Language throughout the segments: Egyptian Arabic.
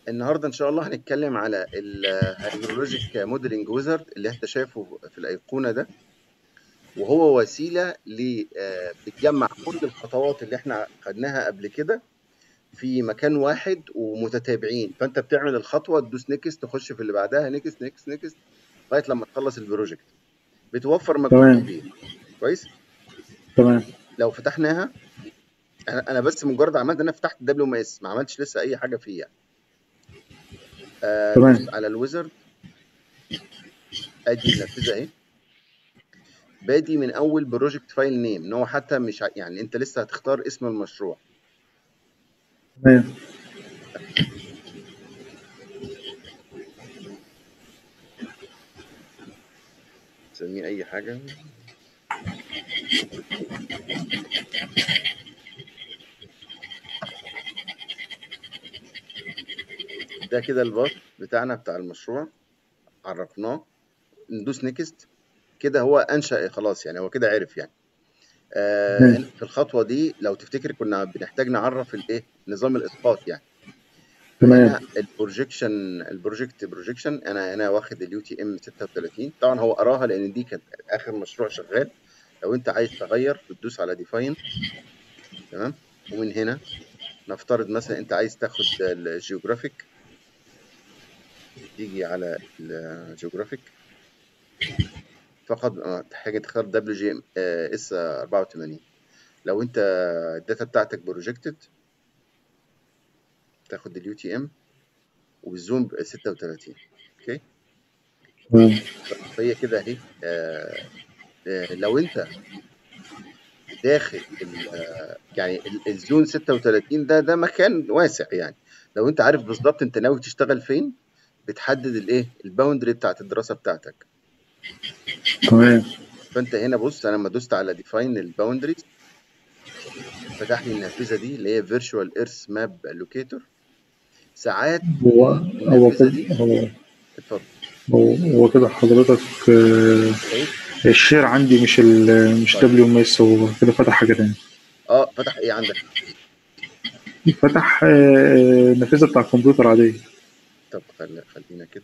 النهارده ان شاء الله هنتكلم على الهيدرولوجيك موديلنج ويزارد اللي انت شايفه في الايقونه ده وهو وسيله ل آه، بتجمع كل الخطوات اللي احنا خدناها قبل كده في مكان واحد ومتتابعين فانت بتعمل الخطوه تدوس نيكست تخش في اللي بعدها نيكست نيكست نيكست لغايه لما تخلص البروجكت بتوفر مجهود تمام كبير كويس تمام لو فتحناها انا أنا بس مجرد عملت انا فتحت الدبليو ام اس ما عملتش لسه اي حاجه فيه يعني آه تمام دوست على الويزرد ادي النافذه اهي بادي من اول بروجكت فايل نيم ان هو حتى مش ع- يعني انت لسه هتختار اسم المشروع تمام تسميه اي حاجه ده كده الباص بتاعنا بتاع المشروع عرفناه ندوس نيكست كده هو انشا خلاص يعني هو كده عرف يعني آه تمام هنا في الخطوه دي لو تفتكر كنا بنحتاج نعرف الايه نظام الاسقاط يعني تمام فهنا البروجيكشن البروجكت بروجيكشن انا هنا واخد اليو تي ام 36 طبعا هو قراها لان دي كانت اخر مشروع شغال لو انت عايز تغير بتدوس على ديفاين تمام ومن هنا نفترض مثلا انت عايز تاخد الجيوغرافيك تيجي على الجيوغرافيك فقط آه، تحتاج تختار دبليو جي اس 84 لو انت الداتا بتاعتك بروجكتد تاخد اليو تي ام وبالزوم ب 36 اوكي تمام فهي كده اهي آه، آه، لو انت داخل ال- آه، يعني ال- الزون 36 ده ده مكان واسع يعني لو انت عارف بالظبط انت ناوي تشتغل فين بتحدد الايه الباوندري بتاعت الدراسه بتاعتك تمام فانت هنا بص انا لما دوست على ديفاين الباوندريز فتح لي النافذه دي اللي هي فيرتشوال ايرث ماب لوكيتور ساعات هو هو النافذه كده دي هو اتفضل هو هو كده حضرتك آه، شايف الشير عندي مش ال مش طيب دبليو ام اس هو كده فتح حاجة تانية اه فتح ايه عندك فتح آه، نافذة بتاع الكمبيوتر عادية طب خل... خلينا كده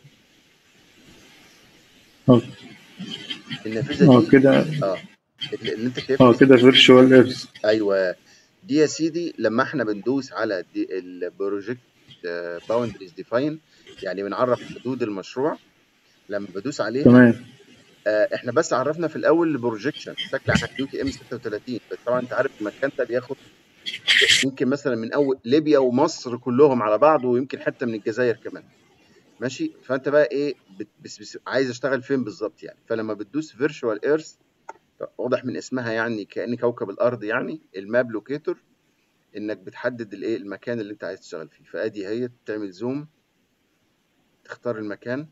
اه النافذه اه دي كده اه اللي اللي انت شايفها اه دي كده فيرتشوال ايرث ايوه دي يا سيدي لما احنا بندوس على دي البروجكت باوندريز ديفاين يعني بنعرف حدود المشروع لما بدوس عليها تمام آه، احنا بس عرفنا في الاول البروجكشن شكل على يو تي ام 36 بس طبعا انت عارف المكان ده بياخد يمكن مثلا من اول ليبيا ومصر كلهم على بعض ويمكن حته من الجزائر كمان ماشي فانت بقى ايه بت- بس بس عايز اشتغل فين بالظبط يعني فلما بتدوس فيرتشوال ايرث واضح من اسمها يعني كأن كوكب الارض يعني الماب لوكيتور انك بتحدد الايه المكان اللي انت عايز تشتغل فيه فادي هي تعمل زوم تختار المكان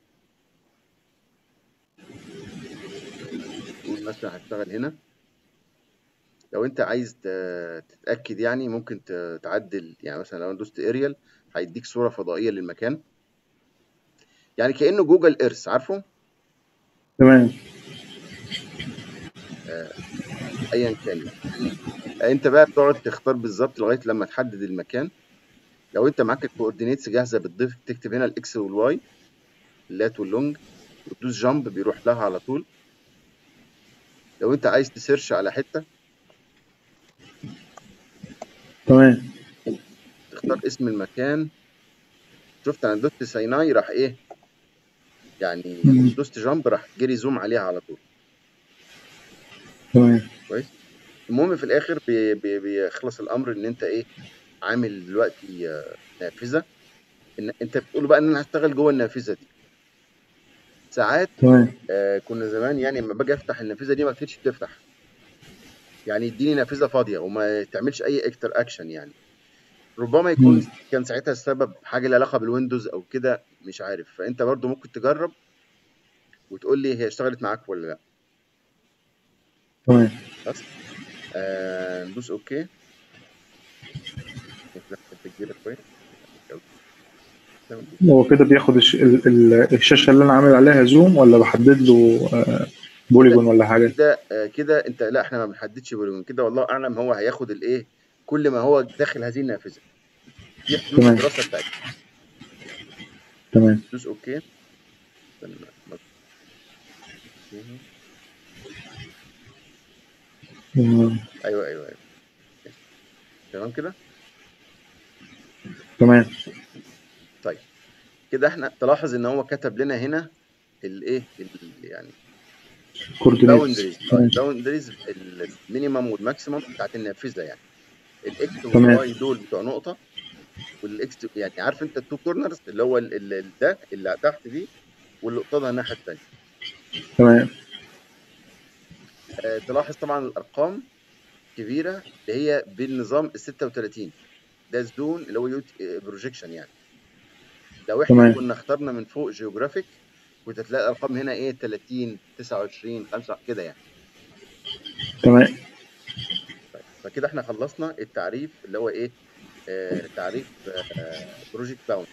تقول مثلا هشتغل هنا لو انت عايز ت- تتاكد يعني ممكن ت- تعدل يعني مثلا لو انا دوست اريال هيديك صوره فضائيه للمكان يعني كانه جوجل ايرث عارفه تمام آه، ايا كان يعني. انت بقى بتقعد تختار بالظبط لغايه لما تحدد المكان لو انت معاك الكوردينيتس جاهزه بتضيف تكتب هنا الاكس والواي اللات واللونج وتدوس جامب بيروح لها على طول لو انت عايز تسيرش على حته تمام تختار اسم المكان شفت انا دوست سيناي راح ايه يعني مم. دوست جامب راح جري زوم عليها على طول تمام كويس المهم في الاخر بي بي بيخلص الامر ان انت ايه عامل دلوقتي آه، نافذه ان انت بتقول بقى ان انا هشتغل جوه النافذه دي ساعات تمام آه كنا زمان يعني لما باجي افتح النافذه دي ما كانتش بتفتح يعني يديني نافذه فاضيه وما تعملش اي اكتر اكشن يعني ربما يكون مم. كان ساعتها السبب حاجه لها علاقه بالويندوز او كده مش عارف فانت برضو ممكن تجرب وتقول لي هي اشتغلت معاك ولا لا تمام بس آه ندوس اوكي نفتح التسجيل كويس هو كده بياخد الش... ال... ال... الشاشة اللي أنا عامل عليها زوم ولا بحدد له آه، بوليجون ولا حاجة كده آه، كده انت لا احنا ما بنحددش بوليجون كده والله اعلم هو هياخد الايه كل ما هو داخل هذه النافذه دي حدود تمام الدراسه بتاعتنا تمام دوس اوكي استنى ما- تمام ايوه ايوه ايوه تمام كده تمام طيب كده احنا تلاحظ ان هو كتب لنا هنا الايه ال- يعني كوردينيتس باوندريز تمام الباوندريز المينيمم والماكسيمم بتاعت النافذه يعني الاكس تمام. والواي دول بتوع نقطه والاكس يعني عارف انت التو كورنرز اللي هو ال- ال- ال- ده اللي تحت دي واللي قصادها الناحيه الثانيه تمام آه تلاحظ طبعا الارقام كبيره اللي هي بالنظام ال 36 ده الزون اللي هو بروجيكشن يعني لو احنا تمام. كنا اخترنا من فوق جيوغرافيك كنت هتلاقي الارقام هنا ايه 30 29 5 كده يعني تمام طيب فكده احنا خلصنا التعريف اللي هو ايه آه تعريف بروجكت باوند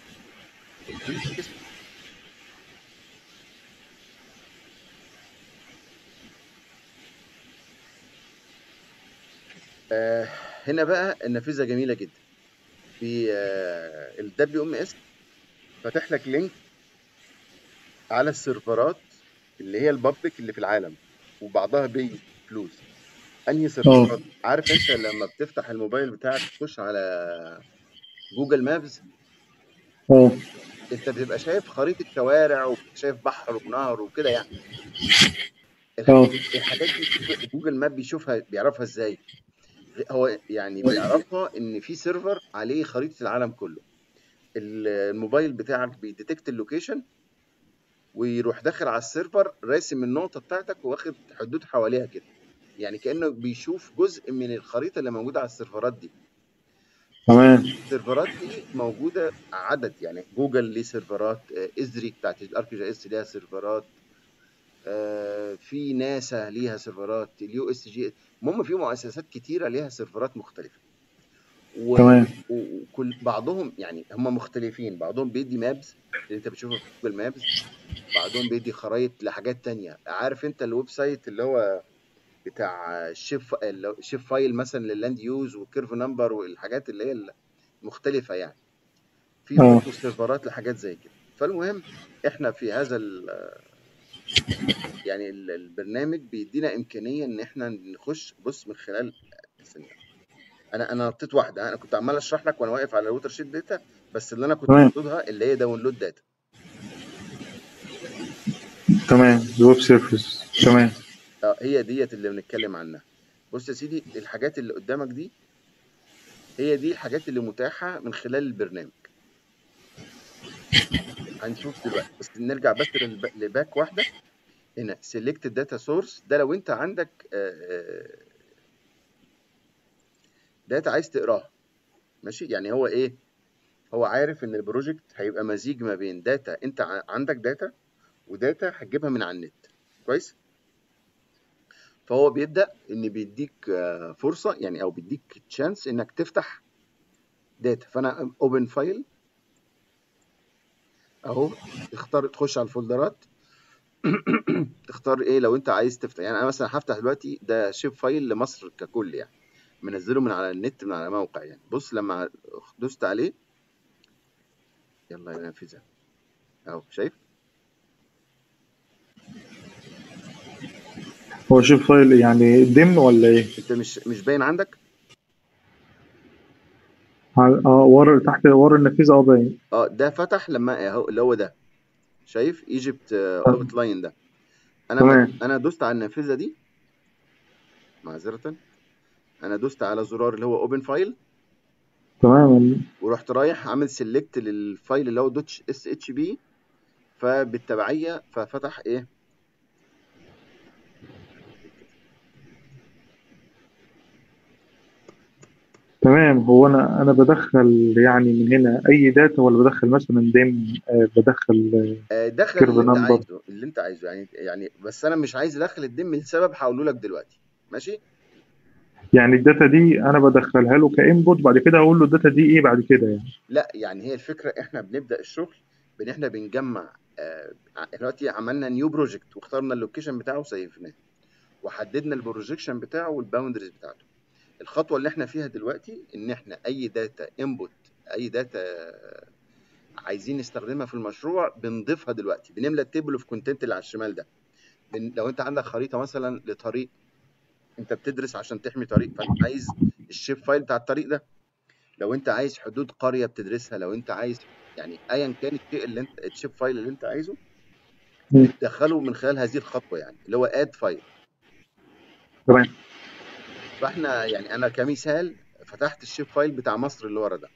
آه هنا بقى النافذه جميله جدا في آه ال WMS فاتح لك لينك على السيرفرات اللي هي البابليك اللي في العالم وبعضها بي فلوس انهي سيرفرات عارف انت لما بتفتح الموبايل بتاعك تخش على جوجل مابز اه انت بتبقى شايف خريطه شوارع وشايف بحر ونهر وكده يعني اه الحاجات دي جوجل ماب بيشوفها بيعرفها ازاي هو يعني بيعرفها ان في سيرفر عليه خريطه العالم كله الموبايل بتاعك بيديتكت اللوكيشن ويروح داخل على السيرفر راسم النقطه بتاعتك واخد حدود حواليها كده يعني كانه بيشوف جزء من الخريطه اللي موجوده على السيرفرات دي تمام السيرفرات دي موجوده عدد يعني جوجل ليه سيرفرات آه، ازري بتاعت الارك جي اس ليها سيرفرات آه، في ناسا ليها سيرفرات اليو اس جي المهم في مؤسسات كتيره ليها سيرفرات مختلفه و- تمام و- وكل بعضهم يعني هم مختلفين بعضهم بيدي مابز اللي انت بتشوفها في جوجل مابز بعضهم بيدي خرائط لحاجات تانية عارف انت الويب سايت اللي هو بتاع شيف شيف فايل مثلا لللاند يوز وكيرف نمبر والحاجات اللي هي المختلفة يعني في اه. برضه سيرفرات لحاجات زي كده فالمهم احنا في هذا ال يعني ال- البرنامج بيدينا امكانيه ان احنا نخش بص من خلال ثانية. انا انا نطيت واحده انا كنت عمال اشرح لك وانا واقف على الوتر شيت داتا بس اللي انا كنت تمام. مقصودها اللي هي داونلود داتا تمام الويب سيرفيس تمام اه هي ديت اللي بنتكلم عنها بص يا سيدي الحاجات اللي قدامك دي هي دي الحاجات اللي متاحه من خلال البرنامج هنشوف دلوقتي بس نرجع بس للب- لباك واحده هنا سيلكت داتا سورس ده لو انت عندك داتا عايز تقراها ماشي يعني هو ايه هو عارف ان البروجكت هيبقى مزيج ما بين داتا انت ع- عندك داتا وداتا هتجيبها من على النت كويس فهو بيبدأ ان بيديك آه، فرصة يعني او بيديك تشانس انك تفتح داتا فانا اوبن فايل اهو تختار تخش على الفولدرات تختار ايه لو انت عايز تفتح يعني انا مثلا هفتح دلوقتي ده شيب فايل لمصر ككل يعني منزله من على النت من على موقع يعني بص لما دوست عليه يلا ينفذها اهو شايف هو شوف فايل يعني دم ولا ايه؟ انت مش مش باين عندك ع- اه ورا تحت ورا النافذه اه باين اه ده فتح لما اهو اللي هو ده شايف ايجيبت اوت لاين ده انا تمام. انا دوست على النافذه دي معذره انا دوست على زرار اللي هو اوبن فايل تمام ورحت رايح عامل سيلكت للفايل اللي هو دوت اس اتش بي فبالتبعيه ففتح ايه تمام هو انا انا بدخل يعني من هنا اي داتا ولا بدخل مثلا دم آه بدخل آه، دخل كيرف اللي انت نمبر. عايزه اللي انت عايزه يعني يعني بس انا مش عايز ادخل الدم لسبب هقوله لك دلوقتي ماشي يعني الداتا دي انا بدخلها له كانبوت بعد كده اقول له الداتا دي ايه بعد كده يعني لا يعني هي الفكره احنا بنبدا الشغل بان احنا بنجمع آه، دلوقتي عملنا نيو بروجكت واخترنا اللوكيشن بتاعه وسيفناه وحددنا البروجكشن بتاعه والباوندريز بتاعته الخطوه اللي احنا فيها دلوقتي ان احنا اي داتا انبوت اي داتا عايزين نستخدمها في المشروع بنضيفها دلوقتي بنملى التيبل اوف كونتنت اللي على الشمال ده بن... لو انت عندك خريطه مثلا لطريق انت بتدرس عشان تحمي طريق فانت عايز الشيب فايل بتاع الطريق ده لو انت عايز حدود قريه بتدرسها لو انت عايز يعني ايا كان الشيء اللي انت الشيب فايل اللي انت عايزه مم. بتدخله من خلال هذه الخطوه يعني اللي هو اد فايل تمام فاحنا يعني انا كمثال فتحت الشيب فايل بتاع مصر اللي ورا ده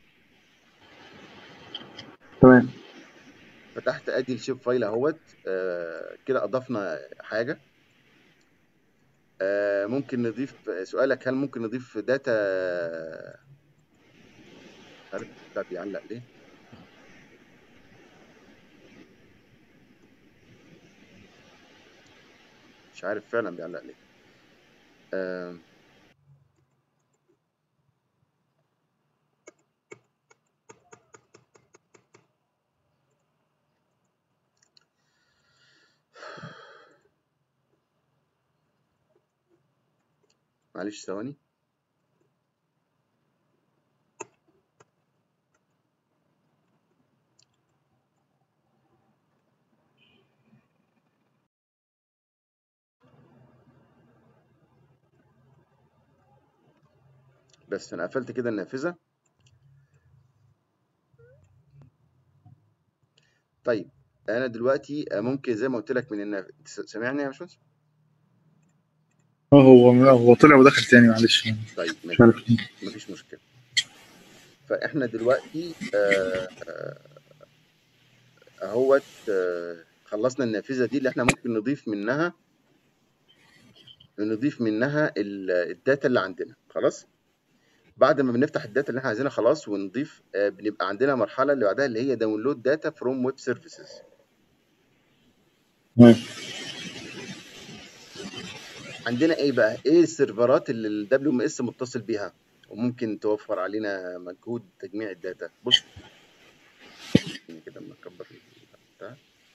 تمام فتحت ادي الشيب فايل اهوت آه كده اضفنا حاجه آه ممكن نضيف سؤالك هل ممكن نضيف داتا عارف ده بيعلق ليه مش عارف فعلا بيعلق ليه آه معلش ثواني بس انا قفلت كده النافذه طيب انا دلوقتي ممكن زي ما قلت لك من النافذه سامعني يا باشمهندس اه هو هو طلع ودخل تاني معلش طيب مش ماشي عارف مفيش مشكله فاحنا دلوقتي آه، آه، اهوت آه، خلصنا النافذه دي اللي احنا ممكن نضيف منها نضيف منها ال- الداتا اللي عندنا خلاص بعد ما بنفتح الداتا اللي احنا عايزينها خلاص ونضيف آه، بنبقى عندنا مرحله اللي بعدها اللي هي داونلود داتا فروم ويب سيرفيسز تمام عندنا ايه بقى ايه السيرفرات اللي الدبليو ام اس متصل بيها وممكن توفر علينا مجهود تجميع الداتا بص يعني كده اما نكبر بتاع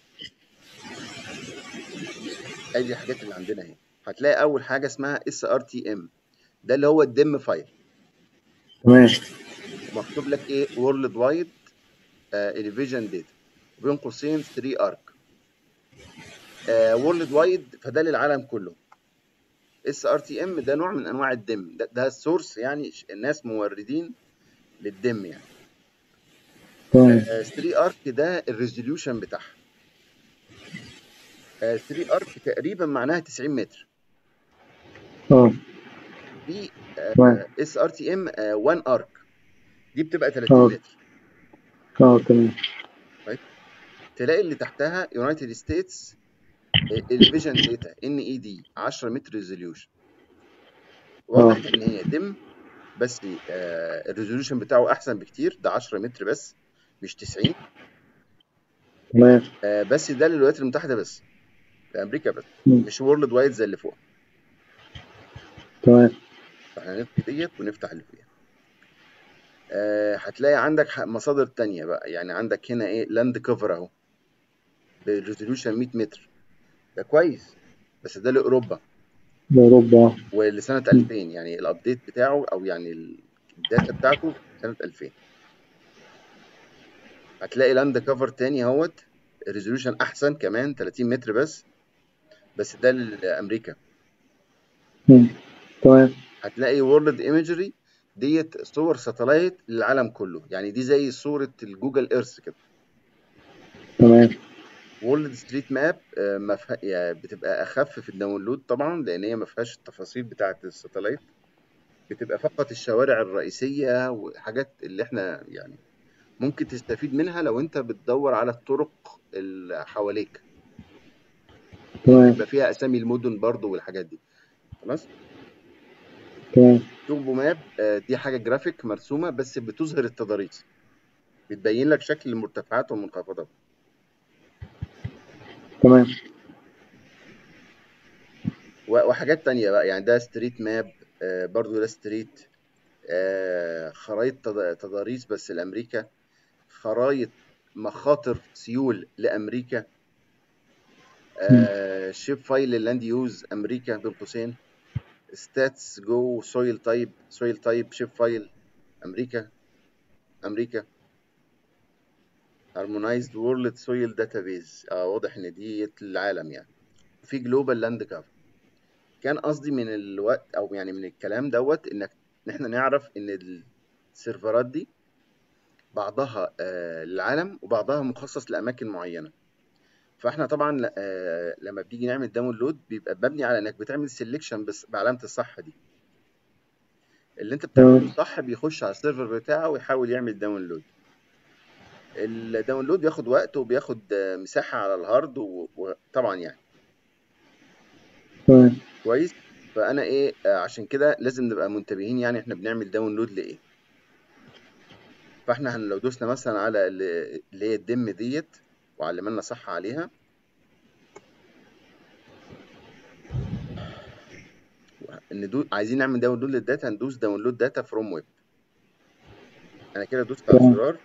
ادي الحاجات اللي عندنا اهي هتلاقي اول حاجه اسمها اس ار تي ام ده اللي هو الدم فايل تمام مكتوب لك ايه وورلد وايد الفيجن داتا بين قوسين 3 ارك وورلد وايد فده للعالم كله اس ار تي ام ده نوع من انواع الدم ده, ده السورس يعني ش- الناس موردين للدم يعني تمام 3 ارك ده الريزوليوشن بتاعها 3 ارك تقريبا معناها 90 متر اه في تمام اس ار تي ام 1 ارك دي بتبقى 30 اه متر اه تمام طيب تلاقي اللي تحتها يونايتد ستيتس الفيجن داتا ان اي دي 10 متر ريزوليوشن اه واضح ان هي دم بس آه الريزوليوشن بتاعه احسن بكتير ده 10 متر بس مش 90 تمام آه بس ده للولايات المتحده بس لامريكا بس مم. مش وورلد وايد زي اللي فوق تمام فاحنا نطفي ديت ونفتح اللي فيها آه هتلاقي عندك ح- مصادر تانية بقى يعني عندك هنا ايه لاند كفر اهو بالريزوليوشن 100 متر ده كويس بس ده لاوروبا ده اوروبا اه ولسنه مم. 2000 يعني الابديت بتاعه او يعني الداتا بتاعته سنه 2000 هتلاقي لاند كفر تاني اهوت الريزوليوشن احسن كمان 30 متر بس بس ده لامريكا مم. تمام هتلاقي وورلد ايمجري ديت صور ساتلايت للعالم كله يعني دي زي صورة الجوجل ايرث كده تمام وورلد ستريت ماب بتبقى اخف في الداونلود طبعا لان هي ما فيهاش التفاصيل بتاعه الساتلايت بتبقى فقط الشوارع الرئيسية وحاجات اللي احنا يعني ممكن تستفيد منها لو انت بتدور على الطرق اللي حواليك تمام بيبقى فيها اسامي المدن برضو والحاجات دي خلاص تمام تومبو ماب آه، دي حاجة جرافيك مرسومة بس بتظهر التضاريس بتبين لك شكل المرتفعات والمنخفضات تمام و- وحاجات تانية بقى يعني ده ستريت ماب آه، برضو ده ستريت آه، خرايط تض- تضاريس بس لأمريكا خرايط مخاطر سيول لأمريكا مم. آه، شيب فايل للاند يوز أمريكا بين قوسين ستاتس جو سويل تايب سويل تايب شيب فايل أمريكا أمريكا هارمونايزد وورلد سويل داتابيز اه واضح ان دي العالم يعني في جلوبال لاند كفر كان قصدي من الوقت او يعني من الكلام دوت انك ان احنا نعرف ان السيرفرات دي بعضها آه للعالم وبعضها مخصص لاماكن معينه فاحنا طبعا آه لما بنيجي نعمل داونلود بيبقى مبني على انك بتعمل سيلكشن بس بعلامه الصح دي اللي انت بتعمله صح بيخش على السيرفر بتاعه ويحاول يعمل داونلود الداونلود بياخد وقت وبياخد آه، مساحه على الهارد و- وطبعا يعني تمام كويس فانا ايه آه، عشان كده لازم نبقى منتبهين يعني احنا بنعمل داونلود لايه فاحنا هن- لو دوسنا مثلا على ال- اللي هي الدم ديت وعلمنا صح عليها ندو... عايزين نعمل داونلود للداتا هندوس داونلود داتا فروم ويب انا كده دوست على تمام. الزرار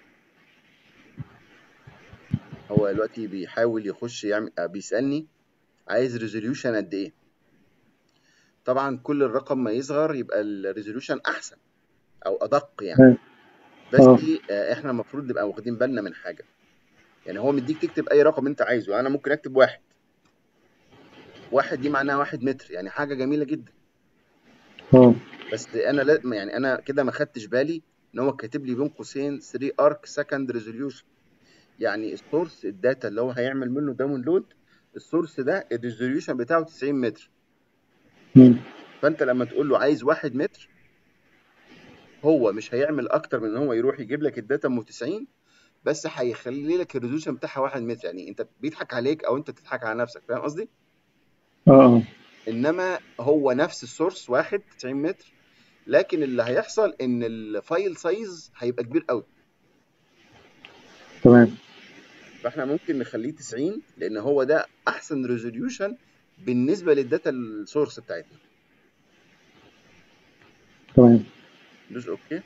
هو دلوقتي بيحاول يخش يعمل آه، بيسألني عايز ريزوليوشن قد ايه طبعا كل الرقم ما يصغر يبقى الريزوليوشن احسن او ادق يعني تمام. بس اه. دي آه، احنا المفروض نبقى واخدين بالنا من حاجه يعني هو مديك تكتب اي رقم انت عايزه انا ممكن اكتب واحد واحد دي معناها واحد متر يعني حاجه جميله جدا اه بس انا لا يعني انا كده ما خدتش بالي ان هو كاتب لي بين قوسين 3 ارك سكند ريزوليوشن يعني السورس الداتا اللي هو هيعمل منه داونلود السورس ده الريزوليوشن بتاعه 90 متر مم. فانت لما تقول له عايز 1 متر هو مش هيعمل اكتر من ان هو يروح يجيب لك الداتا ام 90 بس هيخلي لك الريزوليوشن بتاعها 1 متر يعني انت بيضحك عليك او انت تضحك على نفسك فاهم قصدي؟ اه اه انما هو نفس السورس واحد 90 متر لكن اللي هيحصل ان الفايل سايز هيبقى كبير قوي تمام فاحنا ممكن نخليه 90 لان هو ده احسن ريزوليوشن بالنسبه للداتا السورس بتاعتنا تمام دوس اوكي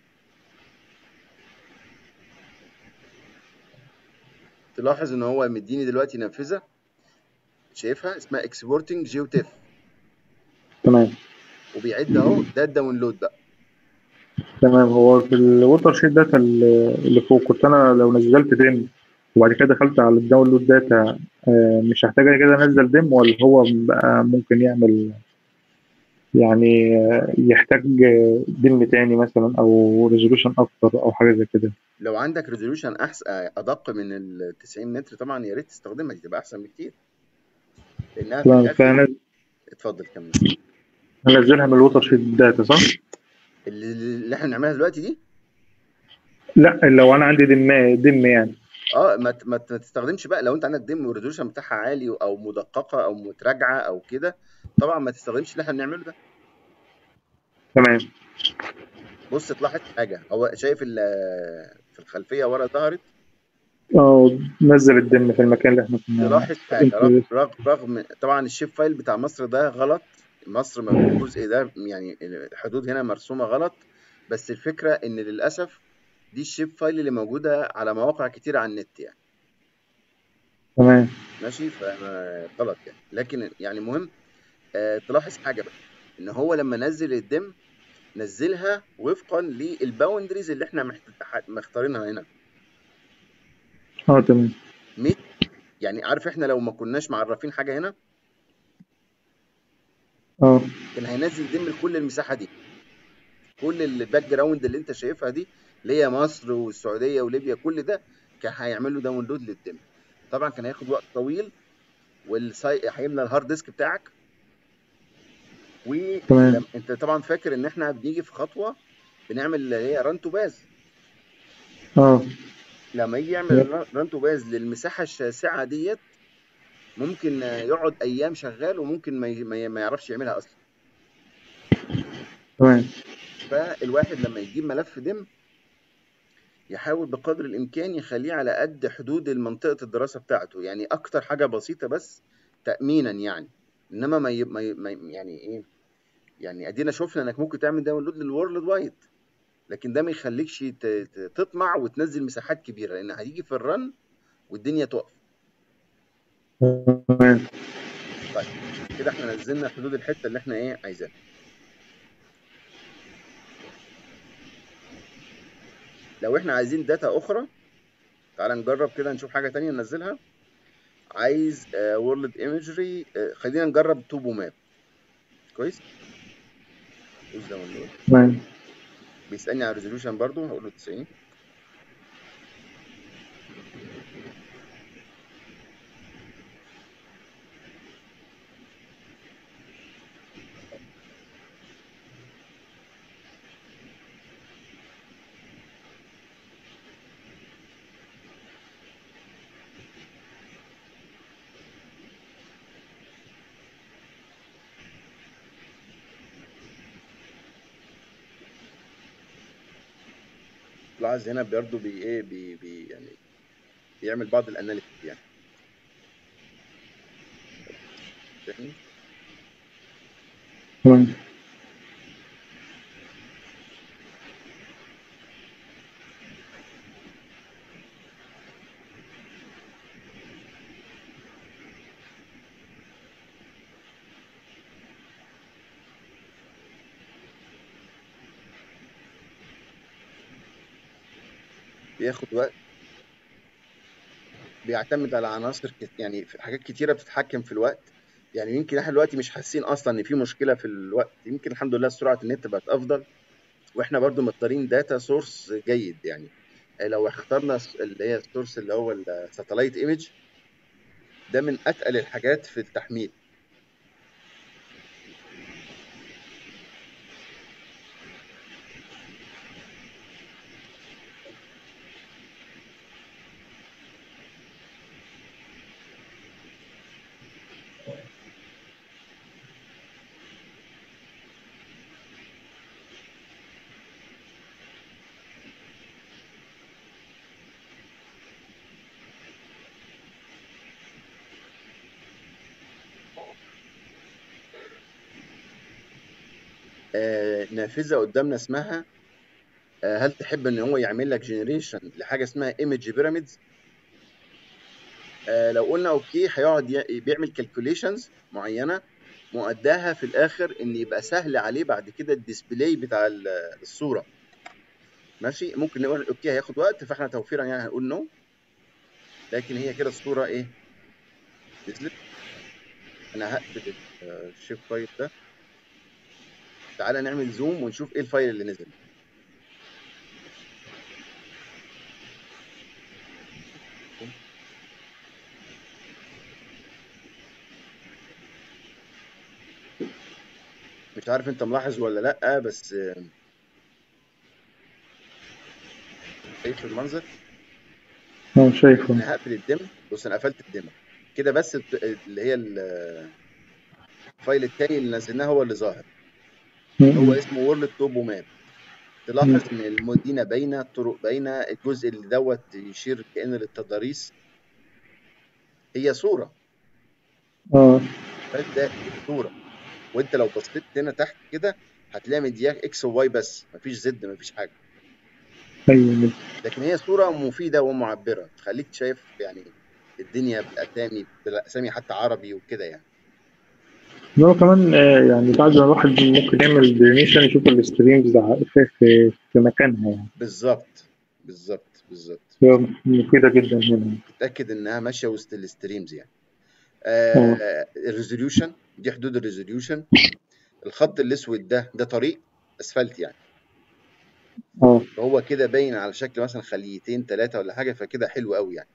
تلاحظ ان هو مديني دلوقتي نافذه شايفها اسمها اكسبورتنج جيوتيف تمام وبيعد اهو ده الداونلود بقى تمام هو في الووتر شيت داتا اللي اللي فوق كنت انا لو نزلت ديم وبعد كده دخلت على الداونلود داتا آه، مش هحتاج أنا كده انزل ديم ولا هو بقى ممكن يعمل يعني آه، يحتاج آه، ديم تاني مثلا او ريزولوشن اكتر او حاجه زي كده لو عندك ريزوليوشن احسن ادق من ال 90 متر طبعا يا ريت تستخدمها دي تبقى احسن بكتير لانها في تمام الاخر فانا اتفضل كمل انزلها من الووتر شيت داتا صح؟ اللي, اللي احنا بنعملها دلوقتي دي لا لو انا عندي دم دم يعني اه ما ت- ما ت- ما تستخدمش بقى لو انت عندك دم والريزولوشن بتاعها عالي او مدققه او متراجعه او كده طبعا ما تستخدمش اللي احنا بنعمله ده تمام بص تلاحظ حاجه هو شايف ال- في الخلفيه ورا ظهرت اه نزل الدم في المكان اللي احنا كنا تلاحظ حاجه رغم, رغم, رغم طبعا الشيب فايل بتاع مصر ده غلط مصر ما الجزء ده يعني الحدود هنا مرسومه غلط بس الفكره ان للاسف دي الشيب فايل اللي موجوده على مواقع كتير على النت يعني تمام ماشي فغلط يعني لكن يعني مهم آه تلاحظ حاجه بقى ان هو لما نزل الدم نزلها وفقا للباوندريز اللي احنا محت- مختارينها هنا اه تمام ميت يعني عارف احنا لو ما كناش معرفين حاجه هنا اه كان هينزل دم لكل المساحه دي كل الباك جراوند اللي انت شايفها دي اللي هي مصر والسعوديه وليبيا كل ده كان هيعمل له داونلود للدم طبعا كان هياخد وقت طويل والساي هيملى الهارد ديسك بتاعك تمام. وانت طبعا فاكر ان احنا بنيجي في خطوه بنعمل اللي هي ران تو باز اه لما يجي يعمل ران تو باز للمساحه الشاسعه ديت ممكن يقعد ايام شغال وممكن ما ي- ما ي- ما يعرفش يعملها اصلا تمام فالواحد لما يجيب ملف دم يحاول بقدر الامكان يخليه على قد حدود منطقه الدراسه بتاعته يعني اكتر حاجه بسيطه بس تامينا يعني انما ما, ي... ما, ي... ما ي- يعني ايه يعني ادينا شفنا انك ممكن تعمل داونلود للورلد وايد لكن ده ما يخليكش ت... ت- تطمع وتنزل مساحات كبيره لان هتيجي في الرن والدنيا تقف تمام كده احنا نزلنا حدود الحته اللي احنا ايه عايزاها لو احنا عايزين داتا اخرى تعال نجرب كده نشوف حاجة تانية ننزلها عايز وورلد ايمجري خلينا نجرب توبو ماب كويس دوس داونلود تمام بيسألني على الريزولوشن برضو هقول له 90 لاحظ هنا برضه بي ايه بي, بي يعني بيعمل بعض الاناليسيس يعني فاهمني؟ تمام بياخد وقت بيعتمد على عناصر كت... يعني في حاجات كتيرة بتتحكم في الوقت يعني يمكن احنا دلوقتي مش حاسين اصلا ان في مشكلة في الوقت يمكن الحمد لله سرعة النت بقت افضل واحنا برضو مختارين داتا سورس جيد يعني لو اخترنا س- اللي هي السورس اللي هو الساتلايت ايمج ده من اتقل الحاجات في التحميل آه نافذة قدامنا اسمها آه هل تحب ان هو يعمل لك جنريشن لحاجة اسمها ايمج بيراميدز آه لو قلنا اوكي هيقعد ي- بيعمل كالكوليشنز معينة مؤداها في الاخر ان يبقى سهل عليه بعد كده الديسبلاي بتاع ال- الصورة ماشي ممكن نقول اوكي هياخد وقت فاحنا توفيرا يعني هنقول نو لكن هي كده الصورة ايه نزلت انا هقفل ال- الشيب فايل ده تعالى نعمل زوم ونشوف ايه الفايل اللي نزل مش عارف انت ملاحظ ولا لا بس آه، شايف المنظر اه شايفه انا هقفل الدم بص انا قفلت الدم كده بس الت- اللي هي ال- الفايل التاني اللي نزلناه هو اللي ظاهر هو م- اسمه وورلد توبو ماب م- تلاحظ ان المدينه باينه الطرق باينه الجزء اللي دوت يشير كأن للتضاريس هي صوره اه بس ده صوره وانت لو بصيت هنا تحت كده هتلاقي مدياك اكس وواي بس مفيش زد مفيش حاجه ايوه لكن هي صوره مفيده ومعبره تخليك شايف يعني الدنيا بالاسامي بالاسامي حتى عربي وكده يعني إن هو كمان آه، يعني بعد ما الواحد ممكن يعمل دينيشن يشوف الستريمز في, في, في مكانها يعني بالظبط بالظبط بالظبط هي مفيدة جدا هنا تتاكد انها ماشيه وسط الستريمز يعني اه آه الريزوليوشن دي حدود الريزوليوشن الخط الاسود ده ده طريق اسفلت يعني اه فهو كده باين على شكل مثلا خليتين ثلاثه ولا حاجه فكده حلو قوي يعني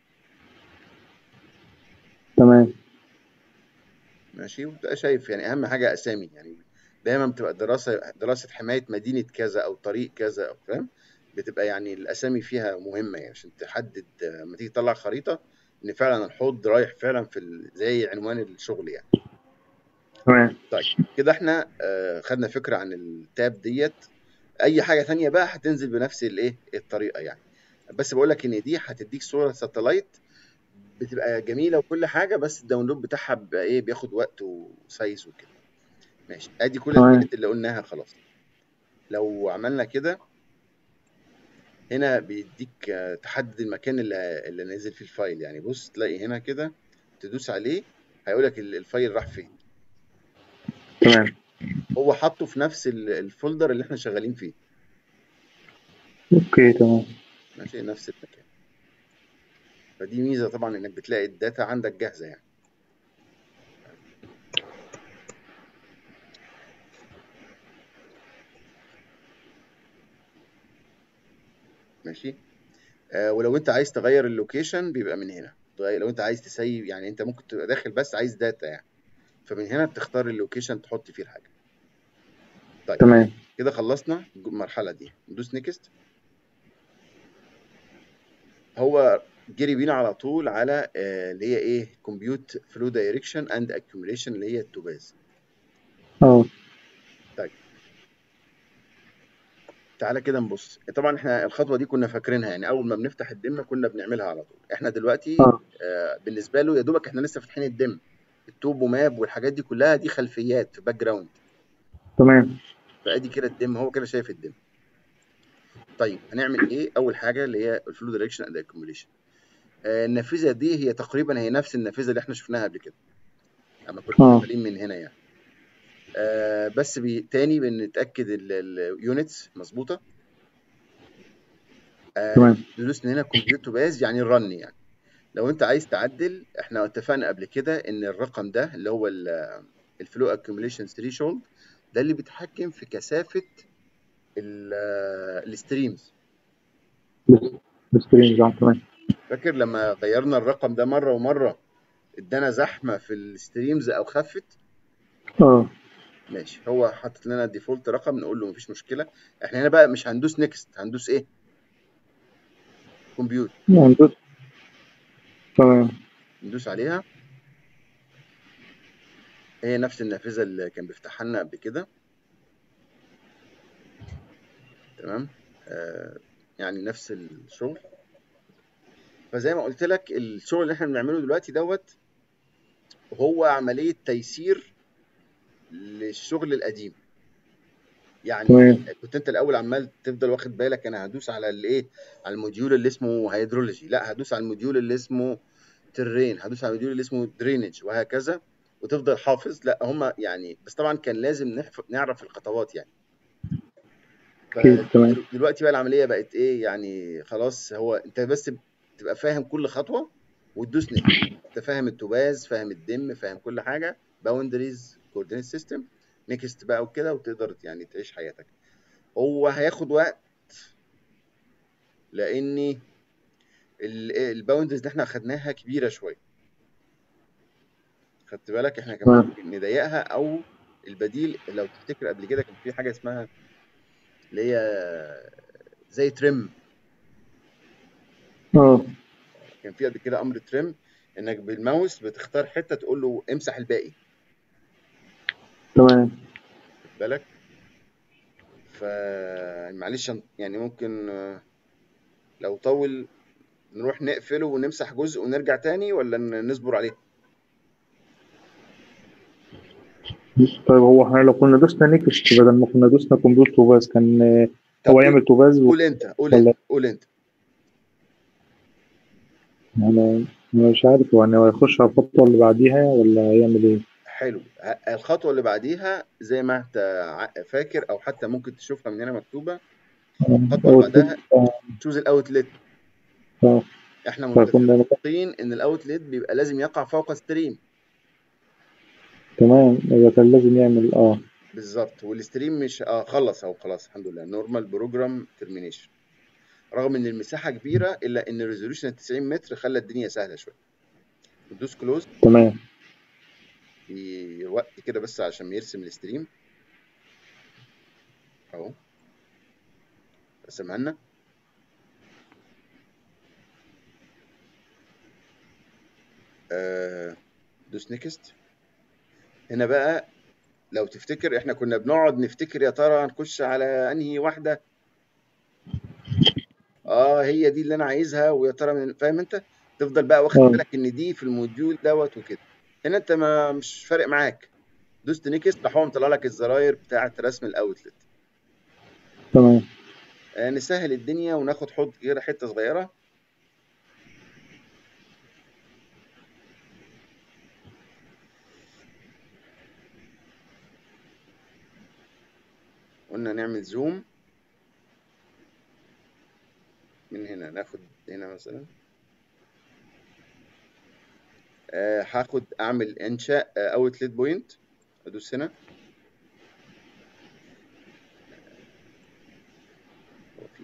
تمام ماشي وتبقى شايف يعني اهم حاجه اسامي يعني دايما بتبقى دراسه دراسه حمايه مدينه كذا او طريق كذا او فاهم بتبقى يعني الاسامي فيها مهمه يعني عشان تحدد آه، لما تيجي تطلع خريطه ان فعلا الحوض رايح فعلا في ال- زي عنوان الشغل يعني تمام طيب كده احنا آه، خدنا فكره عن التاب ديت اي حاجه تانية بقى هتنزل بنفس الايه الطريقه يعني بس بقول لك ان دي هتديك صوره ساتلايت بتبقى جميله وكل حاجه بس الداونلود بتاعها بيبقى ايه بياخد وقت وسايز وكده ماشي ادي كل تمام الحاجات اللي قلناها خلاص لو عملنا كده هنا بيديك آه، تحدد المكان اللي اللي نازل فيه الفايل يعني بص تلاقي هنا كده تدوس عليه هيقول لك الفايل راح فين تمام هو حاطه في نفس ال- الفولدر اللي احنا شغالين فيه اوكي تمام ماشي نفس المكان فدي ميزه طبعا انك بتلاقي الداتا عندك جاهزه يعني ماشي آه ولو انت عايز تغير اللوكيشن بيبقى من هنا تغير- لو انت عايز تسيب يعني انت ممكن تبقى داخل بس عايز داتا يعني فمن هنا بتختار اللوكيشن تحط فيه الحاجه طيب تمام كده خلصنا المرحله دي ندوس نيكست هو جري بينا على طول على آه، اللي هي ايه كومبيوت فلو دايركشن اند اكيوميليشن اللي هي التوباز اه طيب تعالى كده نبص طبعا احنا الخطوه دي كنا فاكرينها يعني اول ما بنفتح الدم كنا بنعملها على طول احنا دلوقتي اه آه، بالنسبه له يا دوبك احنا لسه فاتحين الدم التوب وماب والحاجات دي كلها دي خلفيات في باك جراوند تمام فادي كده الدم هو كده شايف الدم طيب هنعمل ايه اول حاجه اللي هي الفلو دايركشن اند اكيوميليشن النافذه دي هي تقريبا هي نفس النافذه اللي احنا شفناها قبل كده اما كنا اه شغالين من هنا يعني آه بس بي تاني بنتاكد اليونتس مظبوطه آه تمام ندوس هنا كمبيوت باز يعني الرن يعني لو انت عايز تعدل احنا اتفقنا قبل كده ان الرقم ده اللي هو الفلو اكيوميليشن ثريشولد ده اللي بيتحكم في كثافه الستريمز السكرين اه تمام فاكر لما غيرنا الرقم ده مره ومره ادانا زحمه في الستريمز او خفت اه ماشي هو حاطط لنا ديفولت رقم نقول له مفيش مشكله احنا هنا بقى مش هندوس نيكست هندوس ايه كمبيوت هندوس تمام ندوس عليها هي نفس النافذه اللي كان بيفتحها لنا قبل كده تمام آه يعني نفس الشغل فزي ما قلت لك الشغل اللي احنا بنعمله دلوقتي دوت هو عمليه تيسير للشغل القديم يعني تمام كنت انت الاول عمال تفضل واخد بالك انا هدوس على الايه على الموديول اللي اسمه هيدرولوجي لا هدوس على الموديول اللي اسمه ترين هدوس على الموديول اللي اسمه درينج وهكذا وتفضل حافظ لا هم يعني بس طبعا كان لازم نحف... نعرف الخطوات يعني اكيد تمام فدلوقتي بقى العمليه بقت ايه يعني خلاص هو انت بس تبقى فاهم كل خطوه وتدوس نيك انت فاهم التوباز فاهم الدم فاهم كل حاجه باوندريز كوردينيت سيستم نيكست بقى وكده وتقدر يعني تعيش حياتك هو هياخد وقت لاني الباوندريز اللي احنا اخدناها كبيره شويه خدت بالك احنا كمان تمام ممكن نضيقها او البديل لو تفتكر قبل كده كان في حاجه اسمها اللي هي زي ترم اه كان في قبل كده امر ترم انك بالماوس بتختار حته تقول له امسح الباقي تمام خد بالك ف معلش يعني ممكن آه، لو طول نروح نقفله ونمسح جزء ونرجع تاني ولا ن- نصبر عليه طيب هو احنا لو كنا دوسنا نيكست بدل ما كنا دوسنا كمبيوتر توباز كان آه، طب هو قول يعمل توباز و- قول انت قول ولا انت قول انت انا أنا مش عارف هو يعني هيخش على الخطوة اللي بعديها ولا هيعمل ايه؟ حلو ه- الخطوه اللي بعديها زي ما انت ع- فاكر او حتى ممكن تشوفها من هنا مكتوبه آه، الخطوه اللي أول بعدها آه، تشوز الاوتلت آه، احنا فكنا متفقين ان الاوتلت بيبقى لازم يقع فوق ستريم تمام يبقى كان لازم يعمل اه بالظبط والستريم مش اه خلص اهو خلاص الحمد لله نورمال بروجرام ترمينيشن رغم ان المساحه كبيره الا ان الريزولوشن 90 متر خلى الدنيا سهله شويه ندوس كلوز تمام في وقت كده بس عشان يرسم الستريم اهو رسمها لنا آه دوس نيكست هنا بقى لو تفتكر احنا كنا بنقعد نفتكر يا ترى هنخش على انهي واحده اه هي دي اللي انا عايزها ويا ترى من فاهم انت تفضل بقى واخد اه بالك ان دي في الموديول دوت وكده هنا انت ما مش فارق معاك دوست نيكست راح هو مطلع لك الزراير بتاعه رسم الاوتلت تمام آه نسهل الدنيا وناخد حط كده حته صغيره قلنا نعمل زوم من هنا ناخد هنا مثلا آه، هاخد اعمل انشاء اوتلت بوينت ادوس هنا هو في-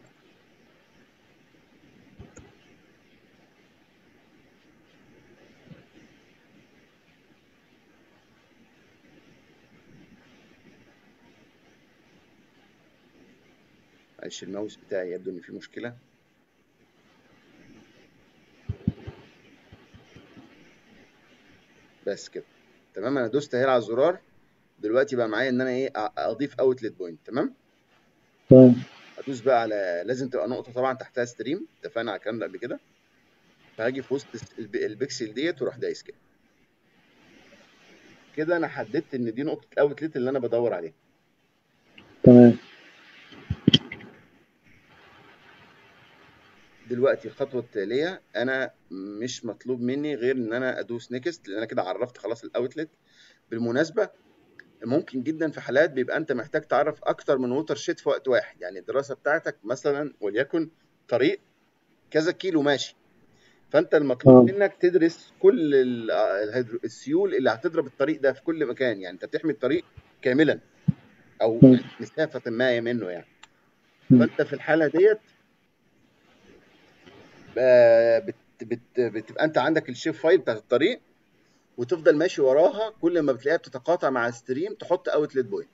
معلش الماوس بتاعي يبدو ان فيه مشكلة بس كده تمام انا دوست هنا على الزرار دلوقتي بقى معايا ان انا ايه أ- اضيف اوتلت بوينت تمام تمام ادوس بقى على لازم تبقى نقطه طبعا تحتها ستريم اتفقنا على الكلام ده قبل كده فهاجي في وسط الس- الب- البكسل ديت واروح دايس كده كده انا حددت ان دي نقطه الاوتلت اللي انا بدور عليها تمام دلوقتي الخطوه التاليه انا مش مطلوب مني غير ان انا ادوس نيكست لان انا كده عرفت خلاص الاوتلت بالمناسبه ممكن جدا في حالات بيبقى انت محتاج تعرف اكتر من ووتر شيت في وقت واحد يعني الدراسه بتاعتك مثلا وليكن طريق كذا كيلو ماشي فانت المطلوب اه منك تدرس كل ال- الهيدرو- السيول اللي هتضرب الطريق ده في كل مكان يعني انت بتحمي الطريق كاملا او مم. مسافه ما منه يعني مم. فانت في الحاله ديت آه، بت بت بتبقى انت عندك الشيف فايل بتاعت الطريق وتفضل ماشي وراها كل ما بتلاقيها بتتقاطع مع ستريم تحط اوتلت بوينت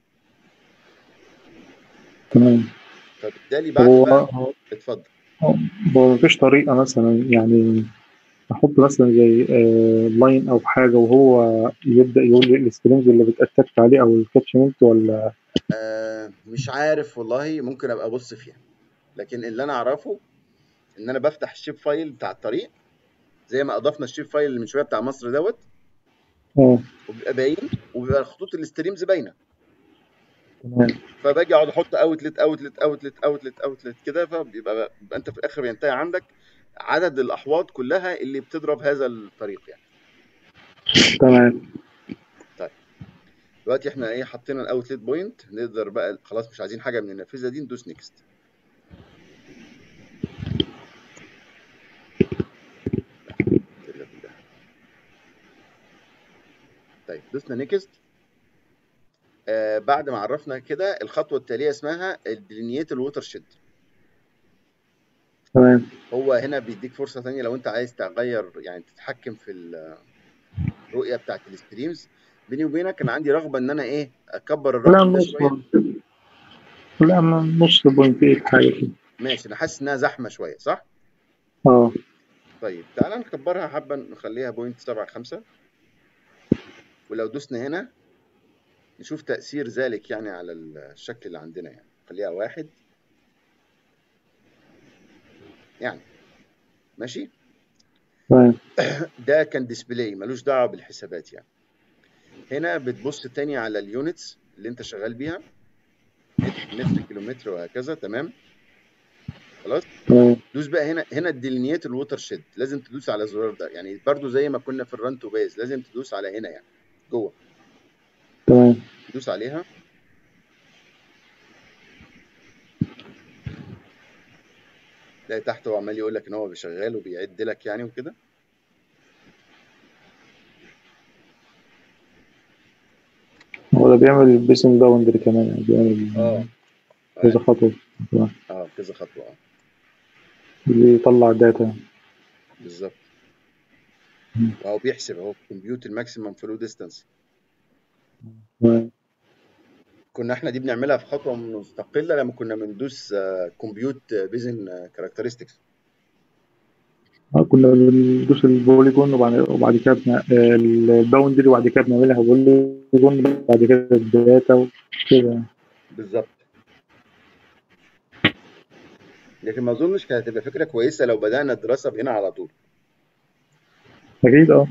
تمام فبالتالي بعد هو بقى اتفضل هو مفيش طريقة مثلا يعني أحط مثلا زي آه لاين أو حاجة وهو يبدأ يقول لي الستريمز اللي بتأتاك عليه أو الكاتشمنت ولا آه مش عارف والله ممكن ابقى ابص فيها لكن اللي انا اعرفه ان انا بفتح الشيب فايل بتاع الطريق زي ما اضفنا الشيب فايل اللي من شويه بتاع مصر دوت اه وبيبقى باين وبيبقى خطوط الستريمز باينه تمام فباجي اقعد احط اوتلت اوتلت اوتلت اوتلت اوتلت كده فبيبقى بيبقى انت في الاخر بينتهي عندك عدد الاحواض كلها اللي بتضرب هذا الطريق يعني تمام طيب دلوقتي احنا ايه حطينا الاوتلت بوينت نقدر بقى خلاص مش عايزين حاجه من النافذه دي ندوس نيكست طيب دوسنا نيكست آه بعد ما عرفنا كده الخطوه التاليه اسمها الديلينيت الووتر شيد تمام هو هنا بيديك فرصه ثانيه لو انت عايز تغير يعني تتحكم في الرؤيه بتاعت الستريمز بيني وبينك انا عندي رغبه ان انا ايه اكبر لا الرقم ده نص شويه لا ما- نص بوينت ايه حاجة كده ماشي انا حاسس انها زحمه شويه صح اه طيب تعالى نكبرها حبه نخليها بوينت سبعة خمسة ولو دوسنا هنا نشوف تأثير ذلك يعني على الشكل اللي عندنا يعني خليها واحد يعني ماشي تمام ده كان ديسبلاي ملوش دعوه بالحسابات يعني هنا بتبص تاني على اليونتس اللي انت شغال بيها متر كيلومتر وهكذا تمام خلاص تمام دوس بقى هنا هنا الديلينيات الووتر شيد لازم تدوس على الزرار ده يعني برضو زي ما كنا في الران تو بيز لازم تدوس على هنا يعني جوه تمام دوس عليها تلاقي تحت هو عمال يقول لك ان هو شغال وبيعد لك يعني وكده هو ده بيعمل بيسنج باوندري كمان يعني بيعمل اه كذا خطوة اه كذا خطوه اه بيطلع داتا بالظبط مم. وهو بيحسب اهو كمبيوت الماكسيمم فلو ديستانس تمام كنا احنا دي بنعملها في خطوه مستقله لما كنا بندوس كمبيوت بيزن كاركترستكس اه كنا بندوس البوليجون وبعد وبعد كده بن- آه، الباوندري وبعد كده بنعملها بوليجون بعد كده الداتا وكده بالظبط لكن ما اظنش كانت هتبقى فكره كويسه لو بدانا الدراسه هنا على طول أكيد اه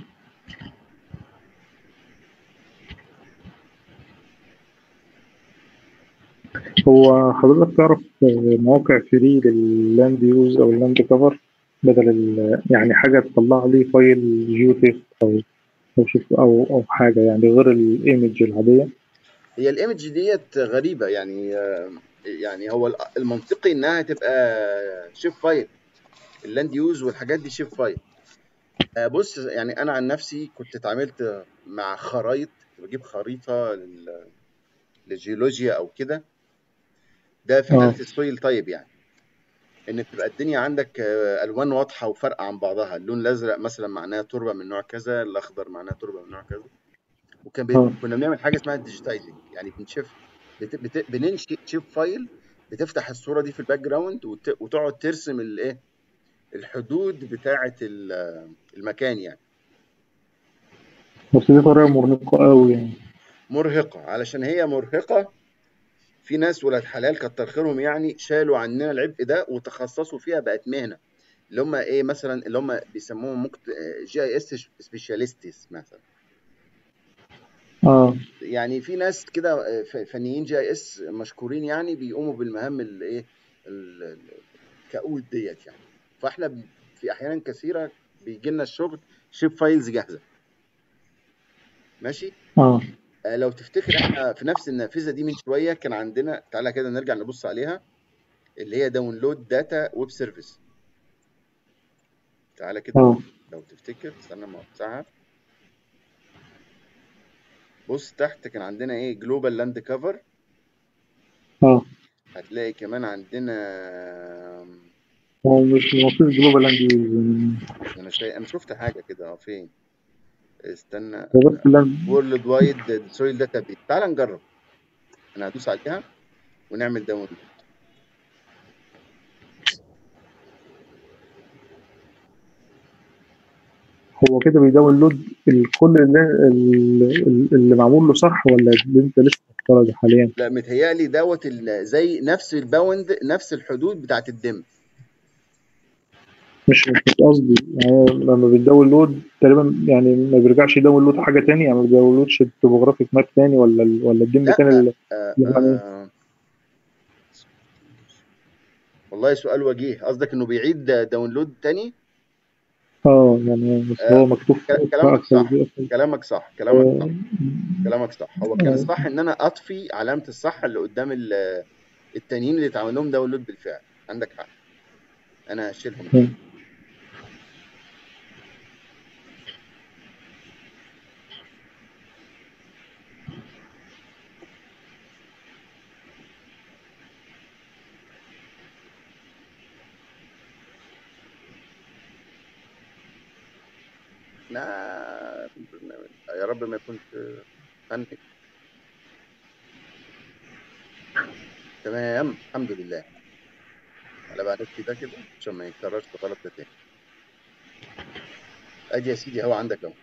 هو حضرتك تعرف آه، مواقع فري لللاند يوز أو اللاند كفر بدل ال- يعني حاجة تطلع لي فايل جيو تيست أو أو شوف أو أو حاجة يعني غير الإيمج العادية هي الايمج ديت غريبه يعني آه، يعني هو المنطقي انها تبقى شيف فايل اللاند يوز والحاجات دي شيف فايل آه، بص يعني انا عن نفسي كنت اتعاملت مع خرايط بجيب خريطه لل- للجيولوجيا او كده ده في اه حاله السويل طيب يعني ان بتبقى الدنيا عندك آه، الوان واضحه وفرق عن بعضها اللون الازرق مثلا معناه تربه من نوع كذا الاخضر معناه تربه من نوع كذا وكان بي... اه كنا بنعمل حاجه اسمها ديجيتايزنج يعني بنشوف بت... بت... بننشئ شيب فايل بتفتح الصوره دي في الباك جراوند وت... وتقعد ترسم الايه الحدود بتاعه ال- المكان يعني بس دي طريقة مرهقة أوي يعني مرهقه علشان هي مرهقه في ناس ولاد حلال كتر خيرهم يعني شالوا عننا العبء ده وتخصصوا فيها بقت مهنه اللي هم ايه مثلا اللي هم بيسموهم ممكن جي اي اس سبيشاليستس مثلا اه يعني في ناس كده ف- فنيين جي اي اس مشكورين يعني بيقوموا بالمهام الايه الكؤود ديت يعني فاحنا ب- في احيانا كثيره بيجي لنا الشغل شيب فايلز جاهزه ماشي اه آه، لو تفتكر احنا في نفس النافذه دي من شويه كان عندنا تعالى كده نرجع نبص عليها اللي هي داونلود داتا ويب سيرفيس تعالى كده اه لو تفتكر استنى ما اوسعها بص تحت كان عندنا ايه جلوبال لاند كفر اه هتلاقي كمان عندنا هو مش المفروض جلوبال لاند يوز انا شايف انا شفت حاجه كده اه فين استنى هو بس اللاند وورلد وايد سويل داتا بيت تعال نجرب انا هدوس عليها ونعمل داونلود هو كده بيداونلود الكل اللي, اللي, اللي معمول له صح ولا اللي انت لسه مفترضه حاليا لا متهيألي دوت ال- زي نفس الباوند نفس الحدود بتاعت الدم مش مش قصدي يعني لما بيداونلود تقريبا يعني ما بيرجعش يداونلود حاجة تاني يعني ما بيداونلودش التوبوغرافيك ماب تاني ولا ال- ولا الدم لا تاني اللي آه اللي عمل ايه آه والله سؤال وجيه قصدك انه بيعيد داونلود تاني اه يعني بس آه هو مكتوب كل- فوق كلامك أكتر صح دي أكتر كلامك صح كلامك صح آه، كلامك صح هو كان آه، الصح ان انا اطفي علامه الصح اللي قدام ال- التانيين اللي اتعمل لهم داونلود بالفعل عندك حق انا هشيلهم آه. لا يا رب ما يكون فني تمام الحمد لله على بقى نفسي ده كده عشان ما يتكررش الغلط ده تاني ادي يا سيدي اهو عندك اهو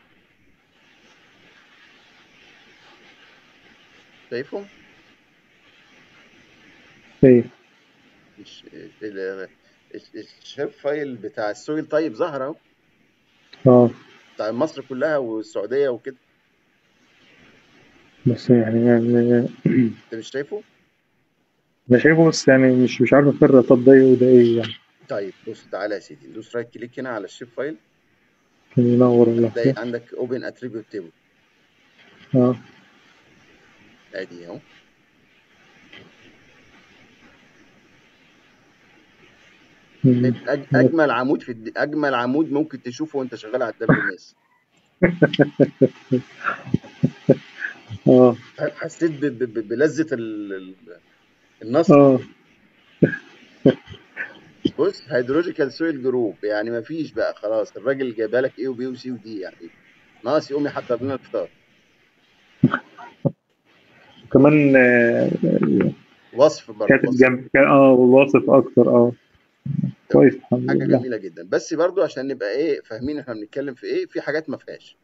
شايفهم ايه الش- ال- الش- الشيب فايل بتاع السويل طيب ظهر اهو اه بتاع مصر كلها والسعوديه وكده بس يعني, يعني انت مش شايفه انا شايفه بس يعني مش مش عارف افرق طب ده ايه وده ايه يعني طيب بص تعالى يا سيدي ندوس رايت كليك هنا على الشيب فايل كان ينور ولا هتلاقي حاجة عندك اوبن اتريبيوت تيبل اه ادي اهو مم. أج- اجمل عمود في الد... اجمل عمود ممكن تشوفه وانت شغال على الدبل ماس اه حسيت ب... ب... ب- بلذة ال... ال- النصر اه بص هيدرولوجيكال سويل جروب يعني ما فيش بقى خلاص الراجل جايبها لك ايه وبي وسي ودي يعني ناقص يقوم يحضر لنا الفطار كمان آه، وصف برضه كاتب وصف جنب كان- اه واصف اكتر اه كويس الحمد حاجه لله جميله جدا بس برضه عشان نبقى ايه فاهمين احنا بنتكلم في ايه في حاجات ما فيهاش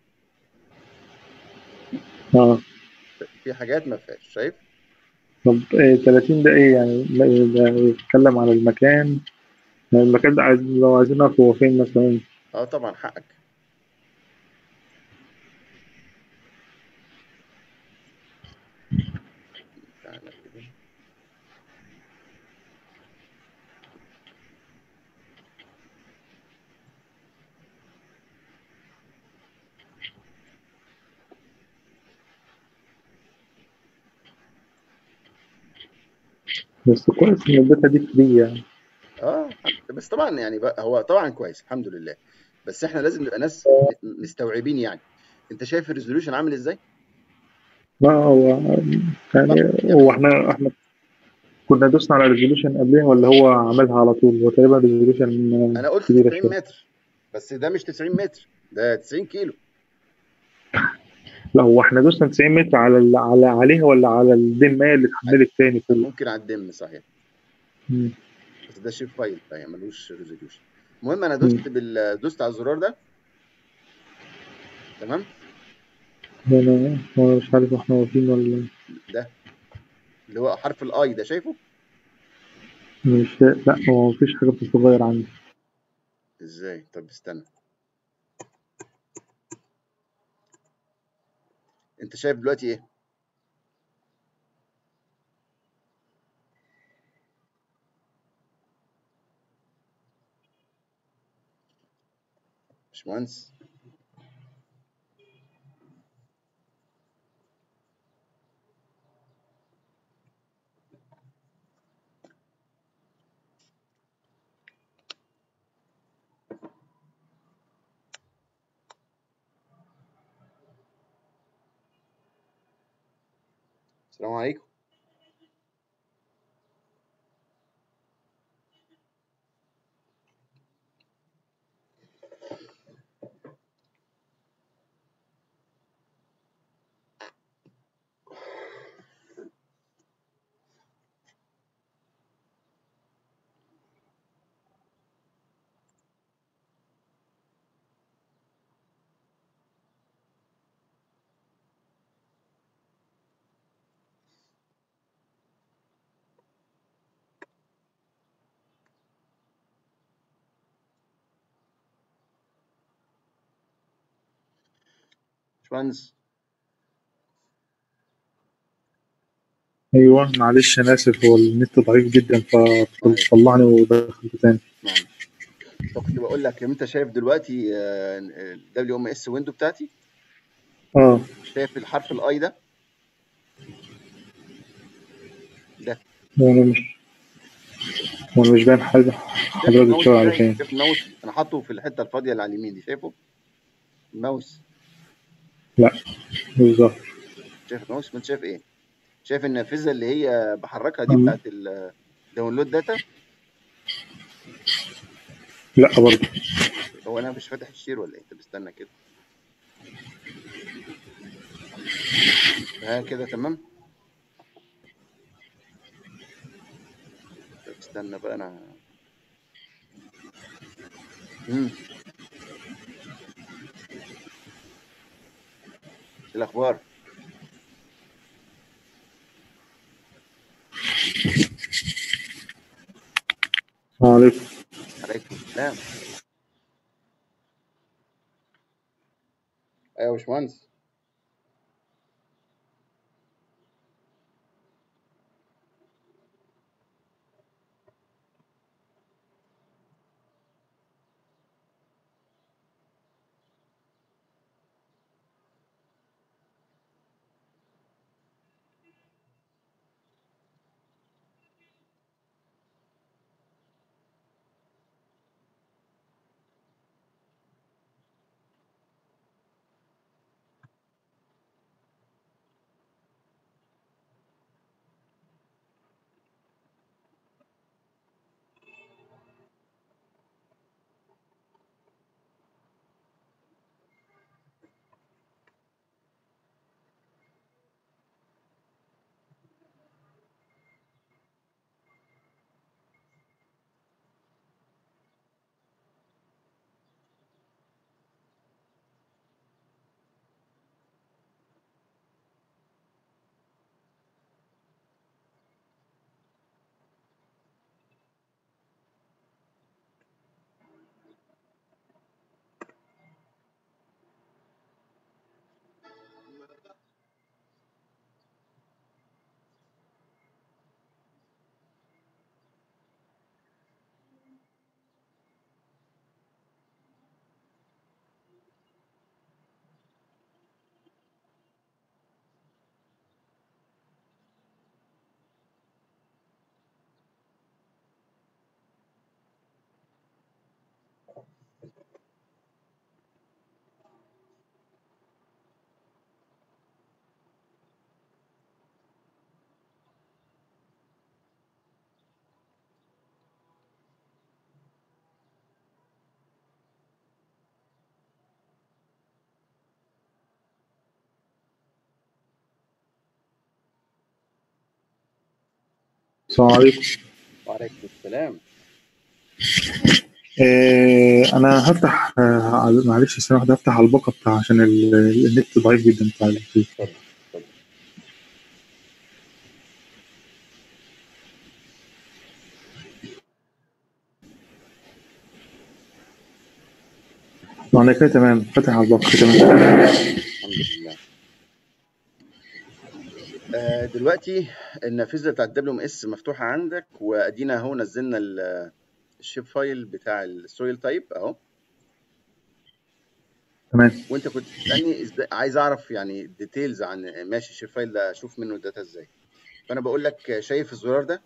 اه في حاجات ما فيهاش شايف طب إيه 30 ده ايه يعني لا- ده يتكلم على المكان يعني المكان ده عايز لو عايزين نعرف هو فين مثلا اه طبعا حقك تعالى كده بس كويس ان الداتا دي فري يعني اه بس طبعا يعني بقى هو طبعا كويس الحمد لله بس احنا لازم نبقى ناس م- مستوعبين يعني انت شايف الريزوليوشن عامل ازاي لا هو يعني يعني هو احنا احنا كنا دوسنا على ريزولوشن قبلها ولا هو عملها على طول هو تقريبا ريزولوشن انا قلت كبيرة 90 شوية متر بس ده مش 90 متر ده 90 كيلو لا هو احنا دوسنا 90 متر على ال- على عليها ولا على الدماية اللي اتحملت تاني فوق ممكن على الدم صحيح مم. بس ده شيب فايل فهي ملوش ريزوليوشن المهم انا مم. دوست بال دوست على الزرار ده تمام انا أنا مش عارف احنا واقفين ولا ده اللي هو حرف الاي ده شايفه مش لا هو مفيش حاجة بتتغير عندي ازاي طب استنى انت شايف دلوقتي ايه باشمهندس السلام عليكم باشمهندس ايوه معلش انا اسف هو النت ضعيف جدا معلش فطلعني ودخلت تاني معلش طب كنت بقول لك انت شايف دلوقتي دبليو ام اس ويندو بتاعتي اه شايف الحرف الاي ده ده وانا مش وانا مش باين حاجة شايف حضرتك الماوس بتشاور على بتاعي فين شايف الماوس انا حاطه في الحته الفاضيه اللي على اليمين دي شايفه الماوس لا بالظبط شايف الماوس ما انت شايف ايه شايف النافذه اللي هي بحركها دي مم. بتاعت الداونلود داتا لا برضه هو انا مش فاتح الشير ولا ايه طب استنى كده ها كده تمام طب استنى بقى انا امم ايه الاخبار السلام عليكم عليكم السلام ايوه يا باشمهندس السلام عليكم وعليكم السلام آه انا هفتح آه على- معلش ثانيه واحده هفتح على الباقه بتاع عشان ال- النت ضعيف جدا بتاع الفيس اتفضل اتفضل انا كده تمام فاتح على الباقه تمام الحمد لله آه، دلوقتي النافذه بتاعت دبليو ام اس مفتوحه عندك وادينا اهو نزلنا ال- الشيب فايل بتاع السويل تايب اهو تمام وانت كنت بتسالني ازاي عايز اعرف يعني ديتيلز عن ماشي الشيب فايل ده اشوف منه الداتا ازاي فانا بقول لك شايف الزرار ده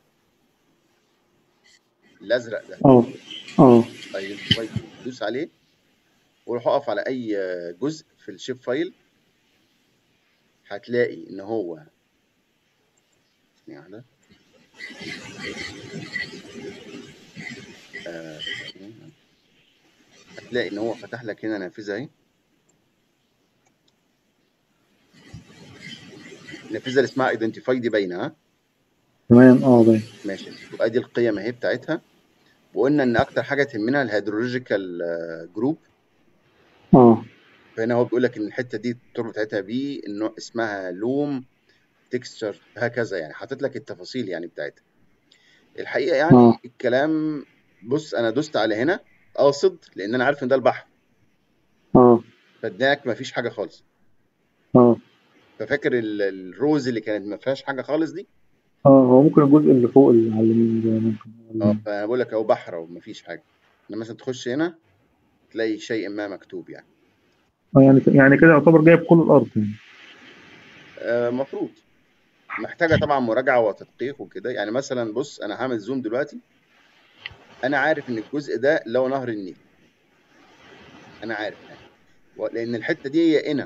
الازرق ده اه اه ايدنتيفاي دوس عليه وروح اقف على اي جزء في الشيب فايل هتلاقي ان هو ثانية واحدة آه، هتلاقي ان هو فتح لك هنا نافذة اهي النافذة اللي اسمها ايدنتيفاي دي باينة ها تمام اه باين ماشي يبقى دي القيم اهي بتاعتها وقلنا ان اكتر حاجة تهمنا الهيدرولوجيكال جروب اه فهنا هو بيقول لك ان الحتة دي التربة بتاعتها بي انه اسمها لوم تكستشر هكذا يعني حاطط لك التفاصيل يعني بتاعتها الحقيقة يعني اه الكلام بص انا دوست على هنا قاصد لان انا عارف ان ده البحر اه فاداك مفيش حاجة خالص اه ففاكر ال- الروز اللي كانت ما فيهاش حاجة خالص دي اه هو ممكن الجزء اللي فوق اللي على اليمين ده ممكن اه فانا بقول لك اهو بحر اهو مفيش حاجة لما مثلا تخش هنا تلاقي شيء ما مكتوب يعني اه يعني يعني كده يعتبر جايب كل الارض يعني آه، مفروض محتاجة طبعا مراجعة وتدقيق وكده يعني مثلا بص انا هعمل زوم دلوقتي انا عارف ان الجزء ده اللي هو نهر النيل انا عارف يعني و- لان الحتة دي هي هنا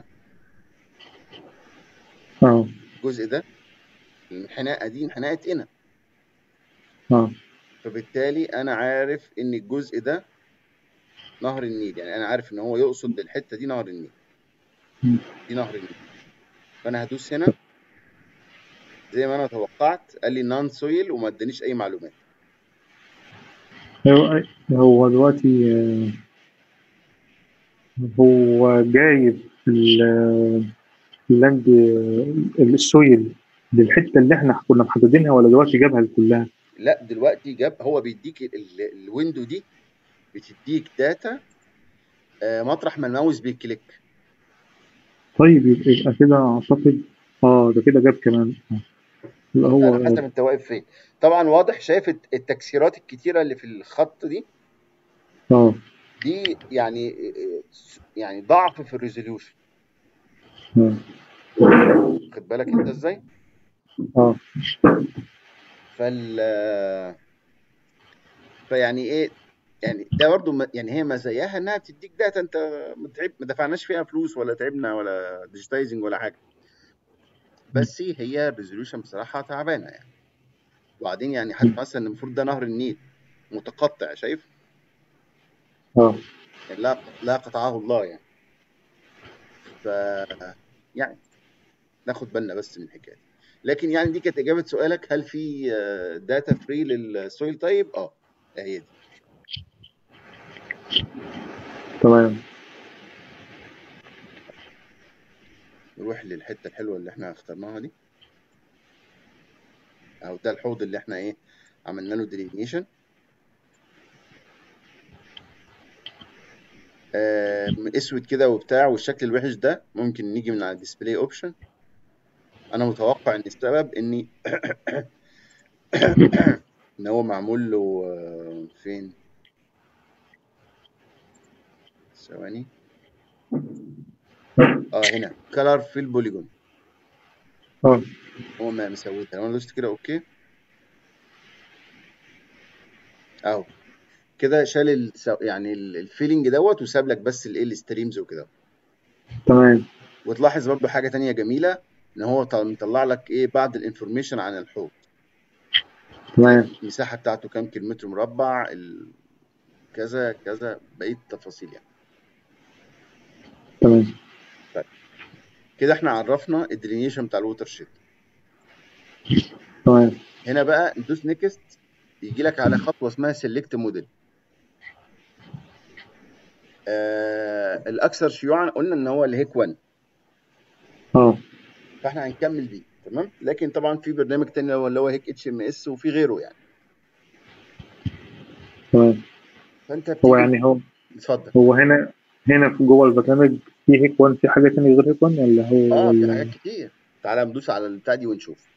اه الجزء ده الانحناءة دي انحناءة هنا اه فبالتالي انا عارف ان الجزء ده نهر النيل يعني انا عارف ان هو يقصد بالحته دي نهر النيل مم. دي نهر النيل فانا هدوس هنا زي ما انا توقعت قال لي نان سويل وما ادانيش اي معلومات هو هو دلوقتي آه، هو جايب ال- اللاند آه، السويل للحته اللي احنا كنا محددينها ولا دلوقتي جابها كلها؟ لا دلوقتي جاب هو بيديك ال- ال- الويندو دي بتديك داتا آه، مطرح ما الماوس بيكليك طيب يبقى يبقى كده اعتقد اه ده كده جاب كمان آه. يبقى هو على حسب انت واقف فين طبعا واضح شايف الت- التكسيرات الكتيره اللي في الخط دي اه دي يعني يعني ضعف في الريزوليوشن اه خد بالك انت ازاي اه فال فيعني ايه يعني ده برضه م- يعني هي مزاياها انها بتديك داتا انت ما تعب ما دفعناش فيها فلوس ولا تعبنا ولا ديجيتايزنج ولا حاجه بس هي الريزوليوشن بصراحه تعبانه يعني وبعدين يعني حتى مثلا المفروض ده نهر النيل متقطع شايف اه يعني لا لا قطعه الله يعني ف يعني ناخد بالنا بس من الحكايه دي لكن يعني دي كانت اجابه سؤالك هل في داتا فري للسويل تايب اه هي دي تمام نروح للحته الحلوه اللي احنا اخترناها دي او ده الحوض اللي احنا ايه عملنا له ديلينيشن آه اسود كده وبتاع والشكل الوحش ده ممكن نيجي من على الديسبلاي اوبشن انا متوقع ان السبب اني ان هو معمول له آه، فين ثواني اه هنا كلر في البوليجون اه هو ما مسويتها لو انا دوست كده اوكي اهو كده شال السو... يعني ال- الفيلينج دوت وساب لك بس الايه الستريمز وكده تمام وتلاحظ برضو حاجه تانية جميله ان هو ط- مطلع لك ايه بعض الانفورميشن عن الحوض تمام المساحه بتاعته كام كيلومتر مربع ال... كذا كذا بقيه التفاصيل يعني تمام كده احنا عرفنا الديلينيشن بتاع الووتر شيد تمام هنا بقى ندوس نيكست يجي لك على خطوه اسمها سيلكت موديل آه الاكثر شيوعا قلنا ان هو الهيك 1 اه فاحنا هنكمل بيه تمام لكن طبعا في برنامج تاني اللي هو اللي هو هيك اتش ام اس وفي غيره يعني تمام فانت هو بتيجي يعني هو اتفضل هو هنا هنا في جوه البرنامج في هيك وان في حاجة تانية غير هيك وان ولا هو اه في ولا حاجات كتير تعالى ندوس على البتاع دي ونشوف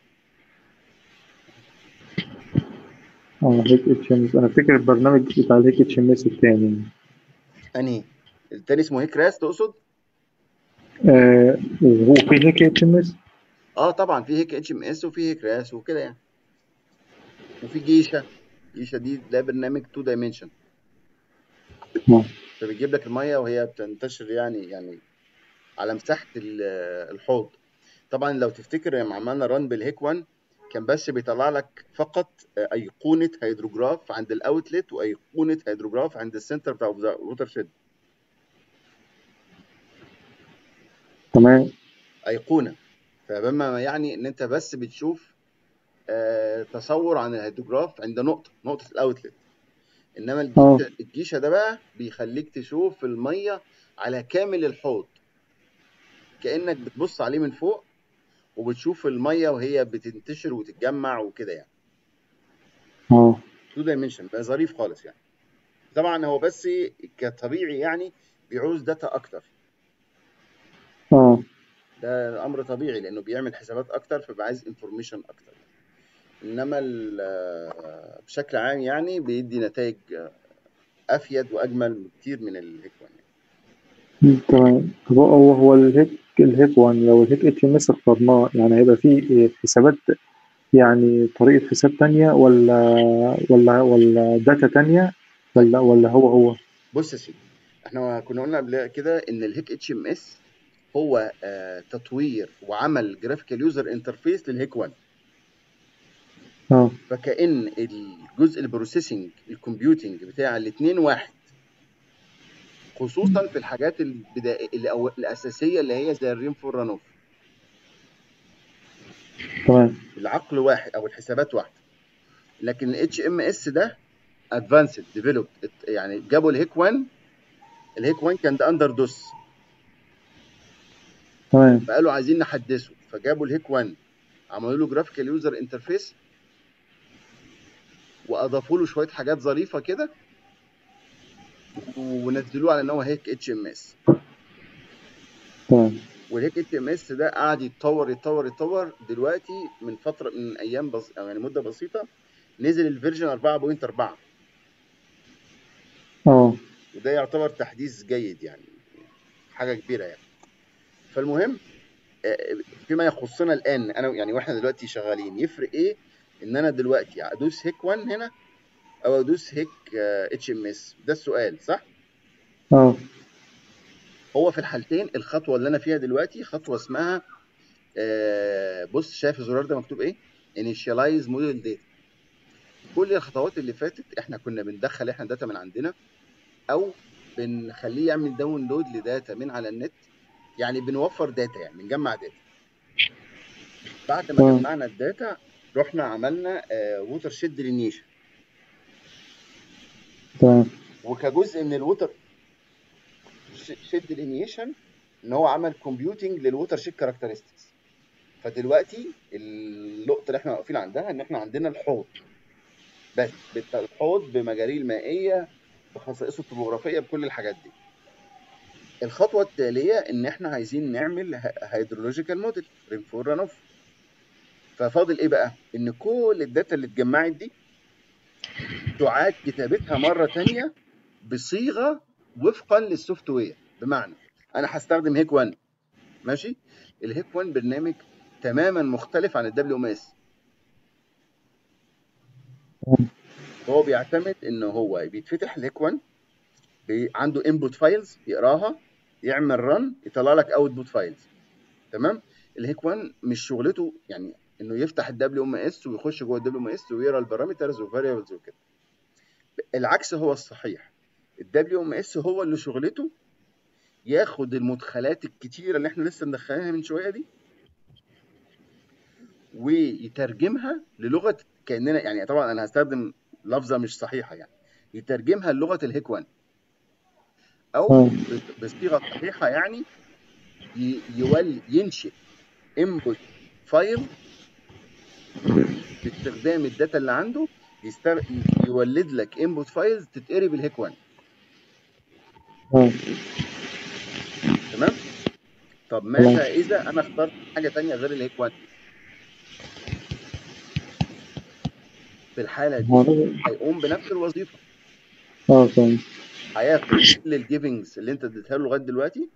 اه هيك اتش ام اس انا فاكر البرنامج بتاع الهيك اتش ام اس التاني انهي التاني اسمه هيك راس تقصد آه وهو في هيك اتش ام اس اه طبعا في هيك اتش ام اس وفي هيك راس وكده يعني وفي جيشه جيشه دي ده برنامج 2 دايمنشن اه فبيجيب لك الميه وهي بتنتشر يعني يعني على مساحه ال- الحوض طبعا لو تفتكر لما عملنا ران بالهيك 1 كان بس بيطلع لك فقط آه، ايقونه هيدروجراف عند الاوتلت وايقونه هيدروجراف عند السنتر بتاع الووتر شيد تمام ايقونه فبما يعني ان انت بس بتشوف آه، تصور عن الهيدروجراف عند نقطه نقطه الاوتلت انما اه الجيشه الجيشه ده بقى بيخليك تشوف الميه على كامل الحوض كانك بتبص عليه من فوق وبتشوف الميه وهي بتنتشر وتتجمع وكده يعني اه 2 دايمنشن بقى ظريف خالص يعني طبعا هو بس كطبيعي يعني بيعوز داتا اكتر اه ده امر طبيعي لانه بيعمل حسابات اكتر فبقى عايز انفورميشن اكتر انما ال- بشكل عام يعني بيدي نتائج افيد واجمل بكتير من الهيك وان تمام هو هو هو الهيك الهيك وان لو الهيك اتش ام اس اخترناه يعني هيبقى فيه حسابات يعني طريقة حساب تانية ولا ولا ولا داتا تانية طيب ولا ولا هو هو بص يا سيدي احنا كنا قلنا قبل كده ان الهيك اتش ام اس هو آه، تطوير وعمل جرافيكال يوزر انترفيس للهيك 1 اه فكأن الجزء البروسيسنج الكمبيوتنج بتاع الاثنين واحد خصوصا في الحاجات البدائية الأو- الأساسية اللي هي زي الريم فور ران اوف تمام العقل واحد أو الحسابات واحدة لكن الاتش ام اس ده ادفانسد ديفلوبد يعني جابوا الهيك 1 الهيك 1 كان ده اندر دوس تمام فقالوا عايزين نحدثه فجابوا الهيك 1 عملوا له جرافيكال يوزر انترفيس واضافوا له شويه حاجات ظريفه كده ونزلوه على ان هو هيك اتش ام اس تمام والهيك اتش ام اس ده قعد يتطور يتطور يتطور دلوقتي من فتره من ايام بس أو يعني مده بسيطه نزل الفيرجن 4.4 اه وده يعتبر تحديث جيد يعني حاجه كبيره يعني فالمهم آه، فيما يخصنا الان انا يعني واحنا دلوقتي شغالين يفرق ايه ان انا دلوقتي ادوس هيك 1 هنا او ادوس هيك اتش ام اس ده السؤال صح اه هو في الحالتين الخطوه اللي انا فيها دلوقتي خطوه اسمها آه، بص شايف الزرار ده مكتوب ايه initialize model data كل الخطوات اللي فاتت احنا كنا بندخل احنا داتا من عندنا او بنخليه يعمل داونلود لداتا من على النت يعني بنوفر داتا يعني بنجمع داتا بعد ما تمام جمعنا الداتا رحنا عملنا ووتر شيد ديلينيشن تمام وكجزء من الووتر شيد ديلينيشن ان هو عمل كومبيوتنج للووتر شيد كاركترستكس فدلوقتي النقطه اللي احنا واقفين عندها ان احنا عندنا الحوض بس بت- الحوض بمجاريه المائيه بخصائصه الطبوغرافيه بكل الحاجات دي الخطوه التاليه ان احنا عايزين نعمل هيدرولوجيكال موديل ريم فور ران اوف ففاضل ايه بقى ان كل الداتا اللي اتجمعت دي تعاد كتابتها مره تانية بصيغه وفقا للسوفت وير بمعنى انا هستخدم هيك 1 ماشي الهيك 1 برنامج تماما مختلف عن الدبليو ام اس هو بيعتمد ان هو بيتفتح الهيك 1 بي- عنده انبوت فايلز يقراها يعمل رن يطلع لك اوتبوت فايلز تمام الهيك 1 مش شغلته يعني انه يفتح الدبليو ام اس ويخش جوه الدبليو ام اس ويقرا البارامترز والفاريبلز وكده العكس هو الصحيح الدبليو ام اس هو اللي شغلته ياخد المدخلات الكتيره اللي احنا لسه مدخلينها من شويه دي ويترجمها للغه كاننا يعني طبعا انا هستخدم لفظه مش صحيحه يعني يترجمها لغه الهيك 1 او اه ب- بصيغه صحيحه يعني ي- يولي ينشئ انبوت فايل باستخدام الداتا اللي عنده يستر... يولد لك انبوت فايلز تتقري بالهيك 1 اه تمام طب تمام ماذا اذا انا اخترت حاجه تانية غير الهيك 1 في الحاله دي هو ده- هيقوم بنفس الوظيفه اه تمام هياخد كل الجيفنجز اللي انت اديتها له لغايه دلوقتي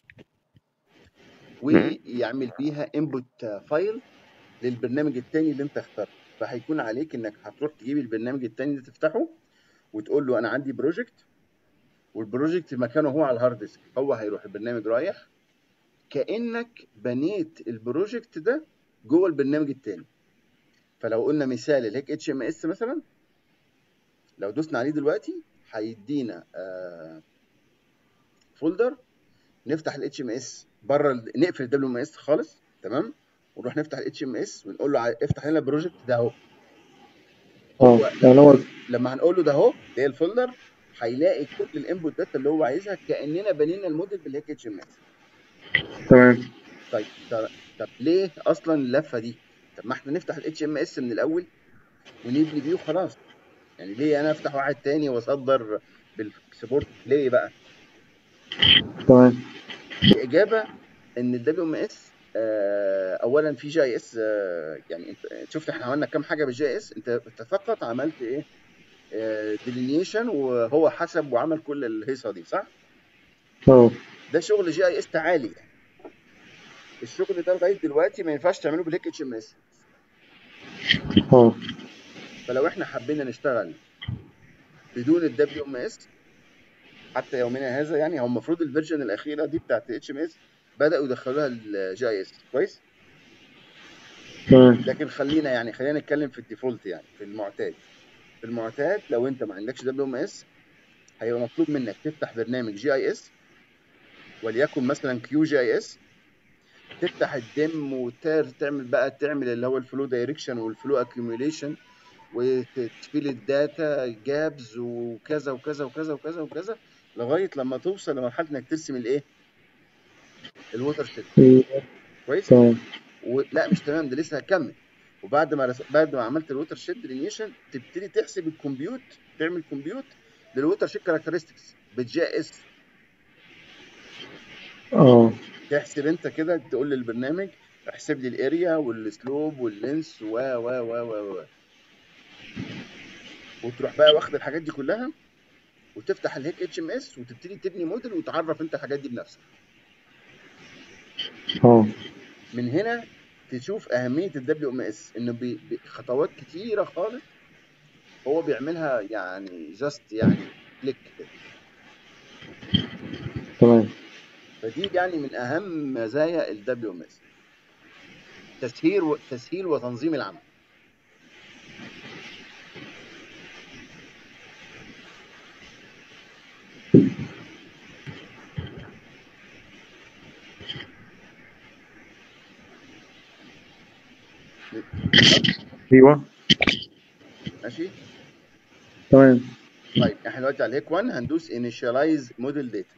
ويعمل بيها انبوت فايل للبرنامج التاني اللي انت اخترته فهيكون عليك انك هتروح تجيب البرنامج التاني ده تفتحه وتقول له انا عندي بروجكت والبروجكت مكانه هو على الهارد ديسك هو هيروح البرنامج رايح كانك بنيت البروجكت ده جوه البرنامج التاني فلو قلنا مثال الهيك اتش ام اس مثلا لو دوسنا عليه دلوقتي هيدينا آه، فولدر نفتح الاتش ام اس بره ال- نقفل الدبليو ام اس خالص تمام ونروح نفتح الاتش ام اس ونقول له ع- افتح لنا البروجكت ده اهو اه هو يعني لما هو لما هنقول له ده اهو ده الفولدر هيلاقي كل الانبوت داتا اللي هو عايزها كاننا بنينا الموديل بالهيك اتش ام اس تمام طيب طب, طب ليه اصلا اللفه دي طب ما احنا نفتح الاتش ام اس من الاول ونبني بيه وخلاص يعني ليه انا افتح واحد تاني واصدر بالسبورت ليه بقى تمام الاجابه ان الدبليو ام اس اولا في جي اس يعني انت شفت احنا عملنا كام حاجه بالجي اس انت انت فقط عملت ايه ديلينيشن وهو حسب وعمل كل الهيصه دي صح اه ده شغل جي اي اس تعالي الشغل ده لغايه دلوقتي ما ينفعش تعمله بالهيك اتش ام اس اه فلو احنا حبينا نشتغل بدون الدبليو ام اس حتى يومنا هذا يعني هو المفروض الفيرجن الاخيره دي بتاعت اتش ام اس بداوا يدخلوها الجي اي اس كويس تمام لكن خلينا يعني خلينا نتكلم في الديفولت يعني في المعتاد في المعتاد لو انت ما عندكش دبليو ام اس هيبقى مطلوب منك تفتح برنامج جي اي اس وليكن مثلا كيو جي اي اس تفتح الدم وتعمل بقى تعمل اللي هو الفلو دايركشن والفلو اكيوميليشن وتشيل الداتا جابز وكذا وكذا وكذا وكذا وكذا لغايه لما توصل لمرحله انك ترسم الايه الووتر شيد كويس تمام ولا مش تمام ده لسه هكمل وبعد ما رس... بعد ما عملت الووتر شيد ديلينيشن تبتدي تحسب الكمبيوت تعمل كمبيوت للووتر شيد كاركترستكس بالجي اس اه تحسب انت كده تقول للبرنامج احسب لي الاريا والسلوب واللينس و و و و و وتروح بقى واخد الحاجات دي كلها وتفتح الهيك اتش ام اس وتبتدي تبني موديل وتعرف انت الحاجات دي بنفسك اه من هنا تشوف اهميه الدبليو ام اس انه بي- بي- خطوات كتيره خالص هو بيعملها يعني جاست يعني كليك كده تمام فدي يعني من اهم مزايا الدبليو ام اس تسهيل و... تسهيل وتنظيم العمل ايوه ماشي تمام طيب احنا دلوقتي على الهيك 1 هندوس initialize موديل داتا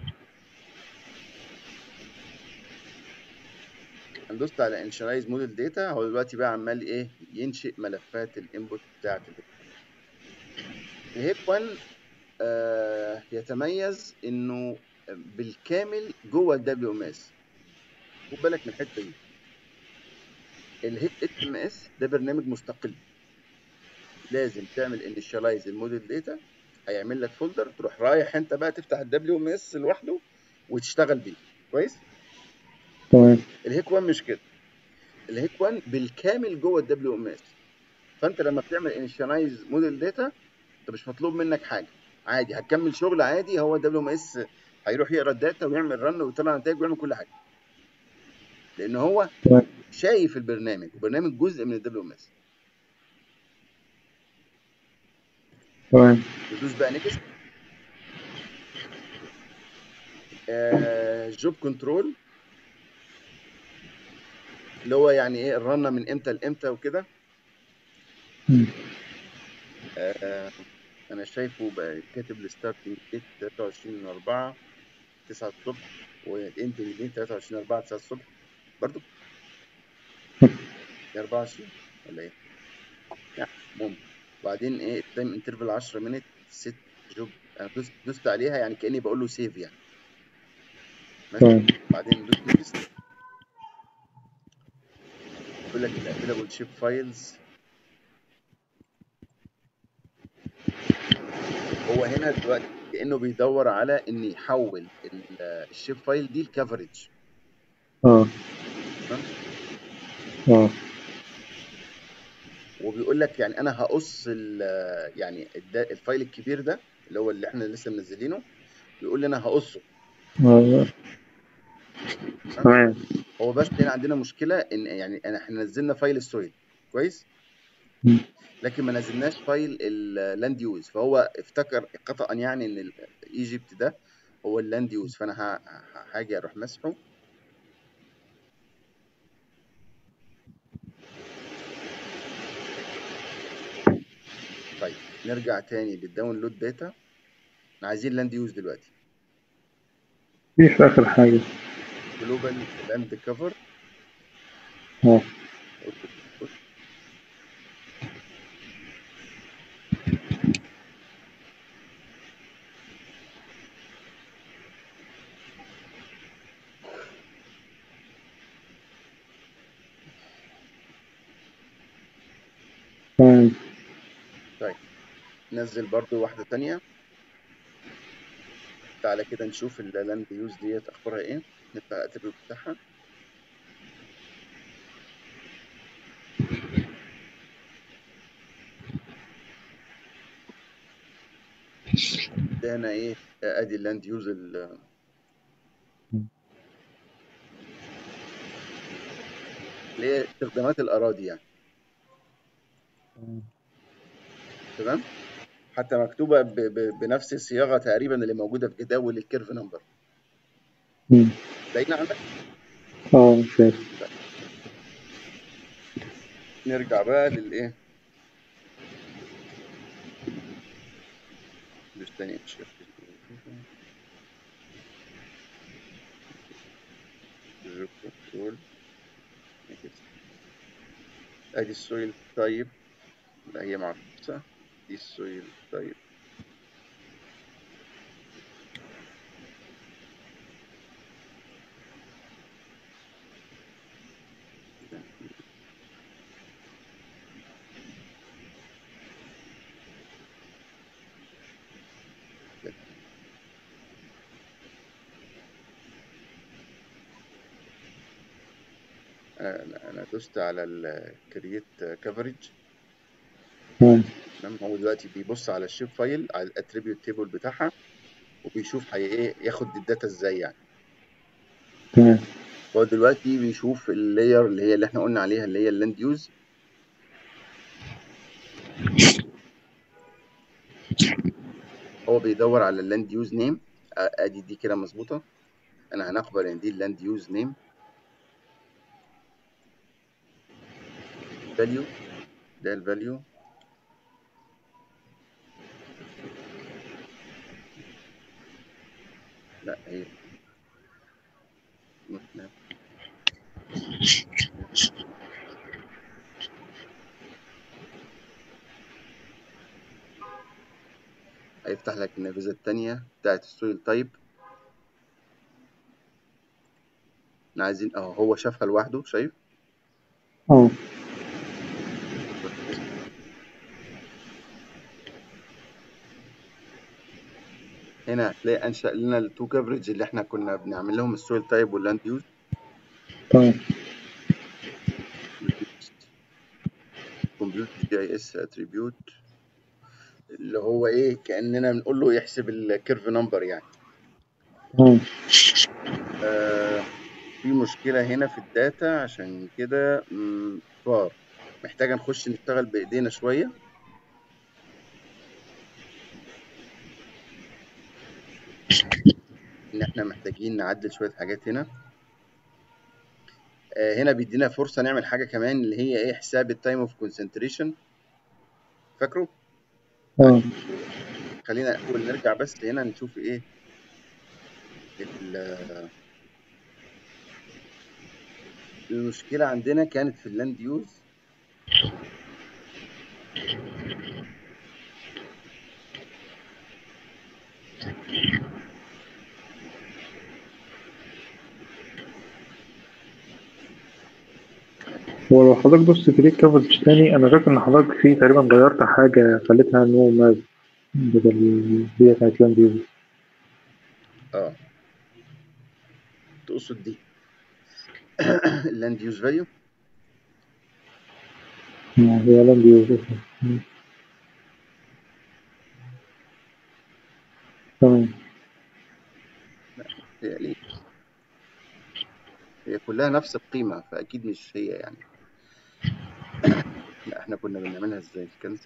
هندوس على initialize موديل داتا هو دلوقتي بقى عمال ايه ينشئ ملفات الانبوت بتاعت الهيك الهيك 1 آه يتميز انه بالكامل جوه الدبليو ام اس خد بالك من الحته دي الهيك اتش ام اس ده برنامج مستقل لازم تعمل initialize الموديل داتا هيعمل لك فولدر تروح رايح انت بقى تفتح الدبليو ام اس لوحده وتشتغل بيه كويس تمام الهيك 1 مش كده الهيك 1 بالكامل جوه الدبليو ام اس فانت لما بتعمل انيشاليز موديل داتا انت مش مطلوب منك حاجه عادي هتكمل شغل عادي هو الدبليو ام اس هيروح يقرا الداتا ويعمل رن ويطلع نتائج ويعمل كل حاجه لان هو تمام شايف البرنامج وبرنامج جزء من الدبليو ام اس تمام ندوس بقى نيكست جوب كنترول اللي هو يعني ايه الرنه من امتى لامتى وكده مم. آه، انا شايفه بقى كاتب الستارتنج ديت 23 4 9 الصبح والاندنج ديت 23 4 9 الصبح برضو يا 24 ولا ايه؟ يعني ممكن وبعدين ايه التايم انترفال 10 مينت ست جوب انا دوست دوست عليها يعني كاني بقول له سيف يعني ماشي تمام بعدين دوست نيكست يقول لك الافيلابل شيب فايلز هو هنا دلوقتي كانه بيدور على ان يحول ال- الشيب فايل دي لكفرج اه تمام اه وبيقول لك يعني انا هقص ال- يعني الدا- الفايل الكبير ده اللي هو اللي احنا لسه منزلينه بيقول لي انا هقصه آه. تمام تمام هو بس هنا عندنا مشكله ان يعني أنا- احنا نزلنا فايل السويل كويس مم. لكن ما نزلناش فايل اللاند يوز فهو افتكر خطأ يعني ان ايجيبت ده هو اللاند يوز فانا ه- ه- هاجي اروح مسحه طيب نرجع تاني للداونلود داتا احنا عايزين لاند يوز دلوقتي دي في اخر حاجه جلوبال لاند كفر اه تمام طيب نزل برضو واحدة تانية تعالى كده نشوف اللاند يوز ديت اخبارها ايه نفتح الاتريبيوت بتاعها ده هنا ايه ادي اللاند يوز ال- اللي هي استخدامات الاراضي يعني تمام حتى مكتوبة ب... ب... بنفس الصياغة تقريبا اللي موجودة في جداول الكيرف نمبر مم. باينة عندك اه شايف نرجع بقى للايه دوس تاني شيفت كنترول ادي السويل تايب لا هي معكوسة دي السويل تايب انا أنا دوست على الكرييت كفرج تمام تمام هو دلوقتي بيبص على الشيب فايل على الاتريبيوت تيبل بتاعها وبيشوف هي ايه ياخد الداتا ازاي يعني تمام هو دلوقتي بيشوف اللاير اللي هي اللي احنا قلنا عليها اللي هي اللاند يوز هو بيدور على اللاند يوز نيم ادي دي كده مظبوطه انا هنقبل ان دي اللاند يوز نيم فاليو ده الفاليو لا هي لا. هيفتح لك النافذة التانية بتاعت السويل تايب احنا عايزين اهو هو شافها لوحده شايف اه هنا هتلاقي انشأ لنا التو كفرج اللي احنا كنا بنعمل لهم السويل تايب واللاند يوز تمام كمبيوتر جي اي اس اتريبيوت اللي هو ايه كاننا بنقول له يحسب الكيرف نمبر يعني تمام آه في مشكله هنا في الداتا عشان كده مم، فار محتاجه نخش نشتغل بايدينا شويه ان احنا محتاجين نعدل شويه حاجات هنا آه هنا بيدينا فرصه نعمل حاجه كمان اللي هي ايه حساب التايم اوف كونسنتريشن فاكره اه خلينا اول نرجع بس هنا نشوف ايه ال- المشكله عندنا كانت في اللاند يوز هو لو حضرتك دوست كليك كفرج تاني انا فاكر ان حضرتك فيه تقريبا غيرت حاجة خليتها نو ماب بدل هي كانت لاند يوز اه تقصد دي اللاند يوز فاليو آه، هي لاند يوز تمام هي ليه هي كلها نفس القيمه فاكيد مش هي يعني لا احنا كنا بنعملها ازاي كنسل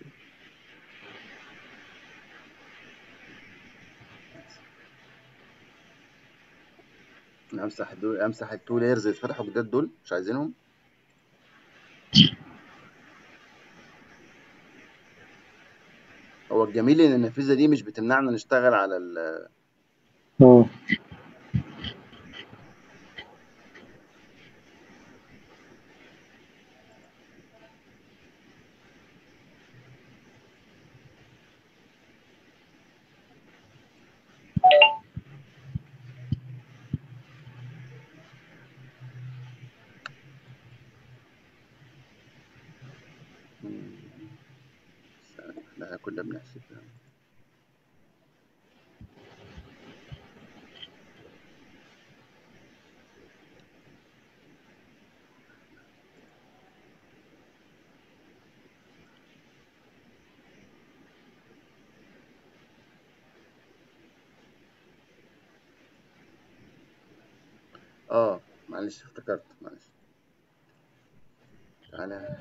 انا امسح دول امسح التو لايرز اللي اتفتحوا جداد دول مش عايزينهم هو الجميل ان النافذه دي مش بتمنعنا نشتغل على ال اه احنا كنا بنحسبها اه معلش افتكرت معلش تعالى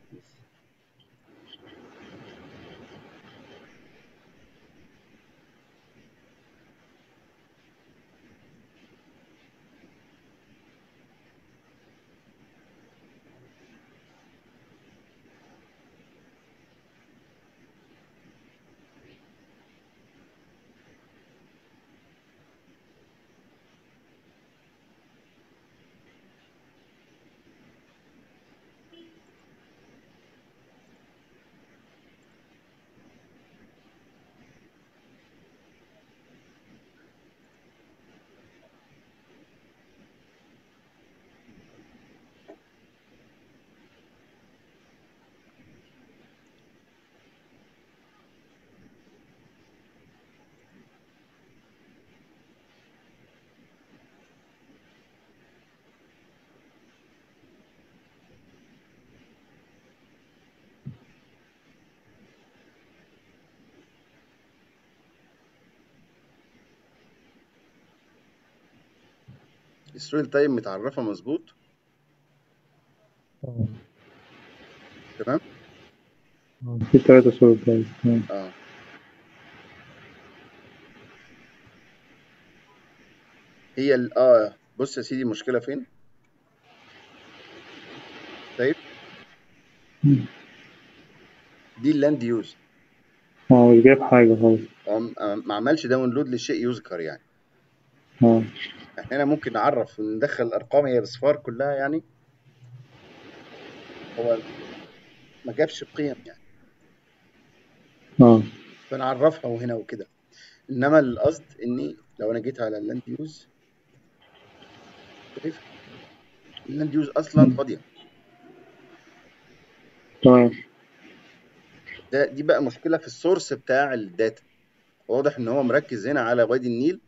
السويل تايم متعرفه مظبوط اه تمام آه، في تلاتة صور طيب تمام اه هي ال اه بص يا سيدي المشكله فين طيب مم. دي اللاند يوز اه مش جايب حاجة خالص هو م- آه، ما عملش داونلود لشيء يذكر يعني اه احنا هنا ممكن نعرف وندخل الارقام هي الاصفار كلها يعني هو ما جابش قيم يعني اه فنعرفها وهنا وكده انما القصد اني لو انا جيت على اللاند يوز شايف اللاند يوز اصلا مم. فاضيه تمام ده دي بقى مشكله في السورس بتاع الداتا واضح ان هو مركز هنا على وادي النيل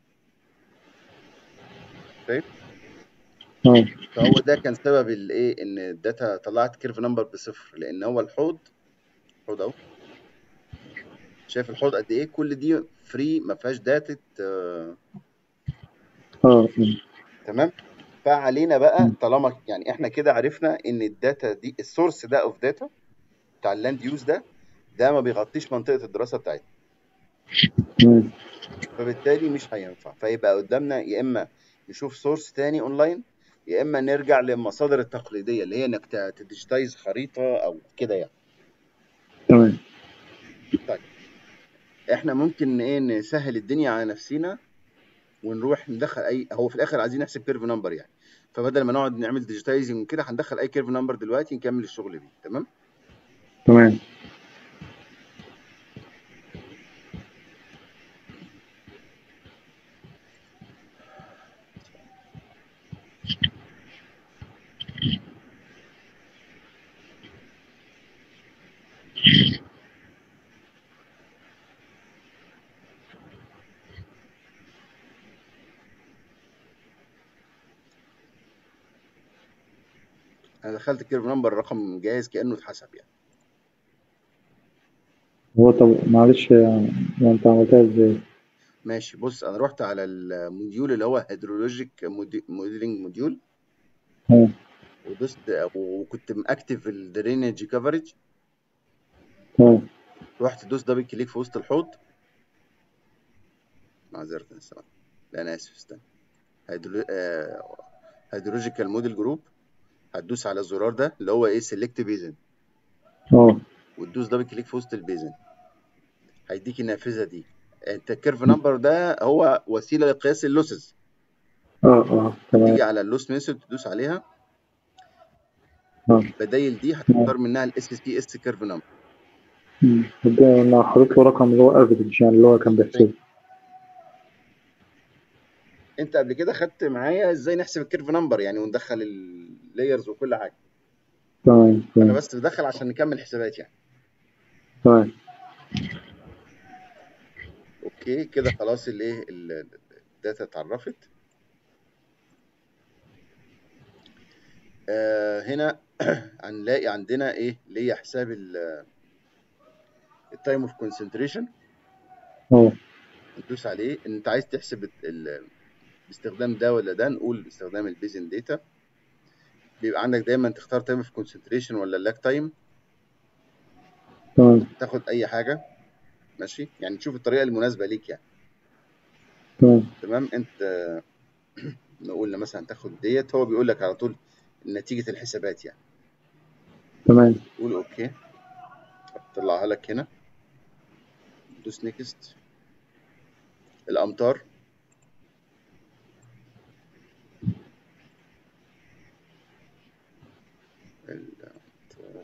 شايف اه فهو ده كان سبب الايه ان الداتا طلعت كيرف نمبر بصفر لان هو الحوض الحوض اهو شايف الحوض قد ايه كل دي فري ما فيهاش داتا آه اه تمام فعلينا بقى مم. طالما يعني احنا كده عرفنا ان الداتا دي السورس ده اوف داتا بتاع اللاند يوز ده ده ما بيغطيش منطقه الدراسه بتاعتنا تمام فبالتالي مش هينفع فيبقى قدامنا يا اما نشوف سورس تاني اونلاين يا اما نرجع للمصادر التقليديه اللي هي انك ت- تديجيتايز خريطه او كده يعني تمام طيب احنا ممكن ايه نسهل الدنيا على نفسينا ونروح ندخل اي هو في الاخر عايزين نحسب كيرف نمبر يعني فبدل ما نقعد نعمل ديجيتايزنج كده هندخل اي كيرف نمبر دلوقتي نكمل الشغل بيه تمام تمام انا دخلت الكيرف نمبر رقم جاهز كانه اتحسب يعني هو طب معلش يعني انت عملتها ازاي؟ ماشي بص انا رحت على الموديول اللي هو هيدرولوجيك موديلنج موديول اه ودوست وكنت ماكتف الدرينج كفرج اه رحت دوست دبل كليك في وسط الحوض معذرة السلام لا انا اسف استنى هيدرو... آه... هيدرولوجيكال موديل جروب هتدوس على الزرار ده اللي هو ايه سيلكت بيزن اه وتدوس دبل كليك في وسط البيزن هيديك النافذه دي انت الكيرف نمبر ده هو وسيله لقياس اللوسز اه اه تمام تيجي على اللوس ميثود تدوس عليها اه بدايل دي هتختار منها الاس سي اس كيرف نمبر مم. ده انا حاطط له رقم اللي هو افريج يعني اللي هو كان بيحسبه انت قبل كده خدت معايا ازاي نحسب الكيرف نمبر يعني وندخل اللايرز وكل حاجه تمام انا تمام بس بدخل عشان نكمل حسابات يعني تمام اوكي كده خلاص الايه ال- الداتا اتعرفت آه هنا هنلاقي عندنا ايه اللي هي حساب التايم اوف كونسنتريشن اه ندوس عليه ان انت عايز تحسب ال- ال- باستخدام ده ولا ده نقول باستخدام البيزن داتا بيبقى عندك دايما تختار تايم اوف كونسنتريشن ولا اللاك تايم تمام تاخد اي حاجه ماشي يعني تشوف الطريقه المناسبه ليك يعني تمام تمام انت نقول مثلا تاخد ديت هو بيقول لك على طول نتيجه الحسابات يعني تمام قول اوكي طلعها لك هنا دوس نيكست الامتار الأمتار.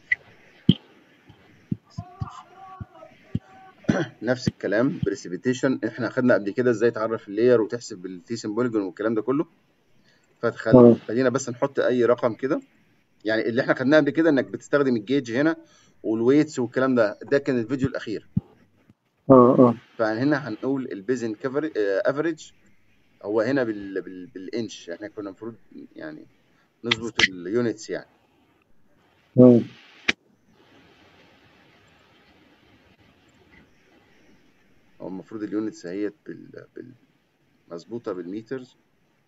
نفس الكلام بريسيبيتيشن احنا خدنا قبل كده ازاي تعرف اللير وتحسب التي سيمبوليجون والكلام ده كله فتخل اه خلينا بس نحط اي رقم كده يعني اللي احنا خدناه قبل كده انك بتستخدم الجيج هنا والويتس والكلام ده ده كان الفيديو الاخير اه اه فهنا هنقول البيزن كفر افريج هو هنا بال... بال... بالانش احنا كنا المفروض يعني نظبط اليونتس يعني تمام هو المفروض اليونتس اهيت بال... بال... مظبوطه بالميترز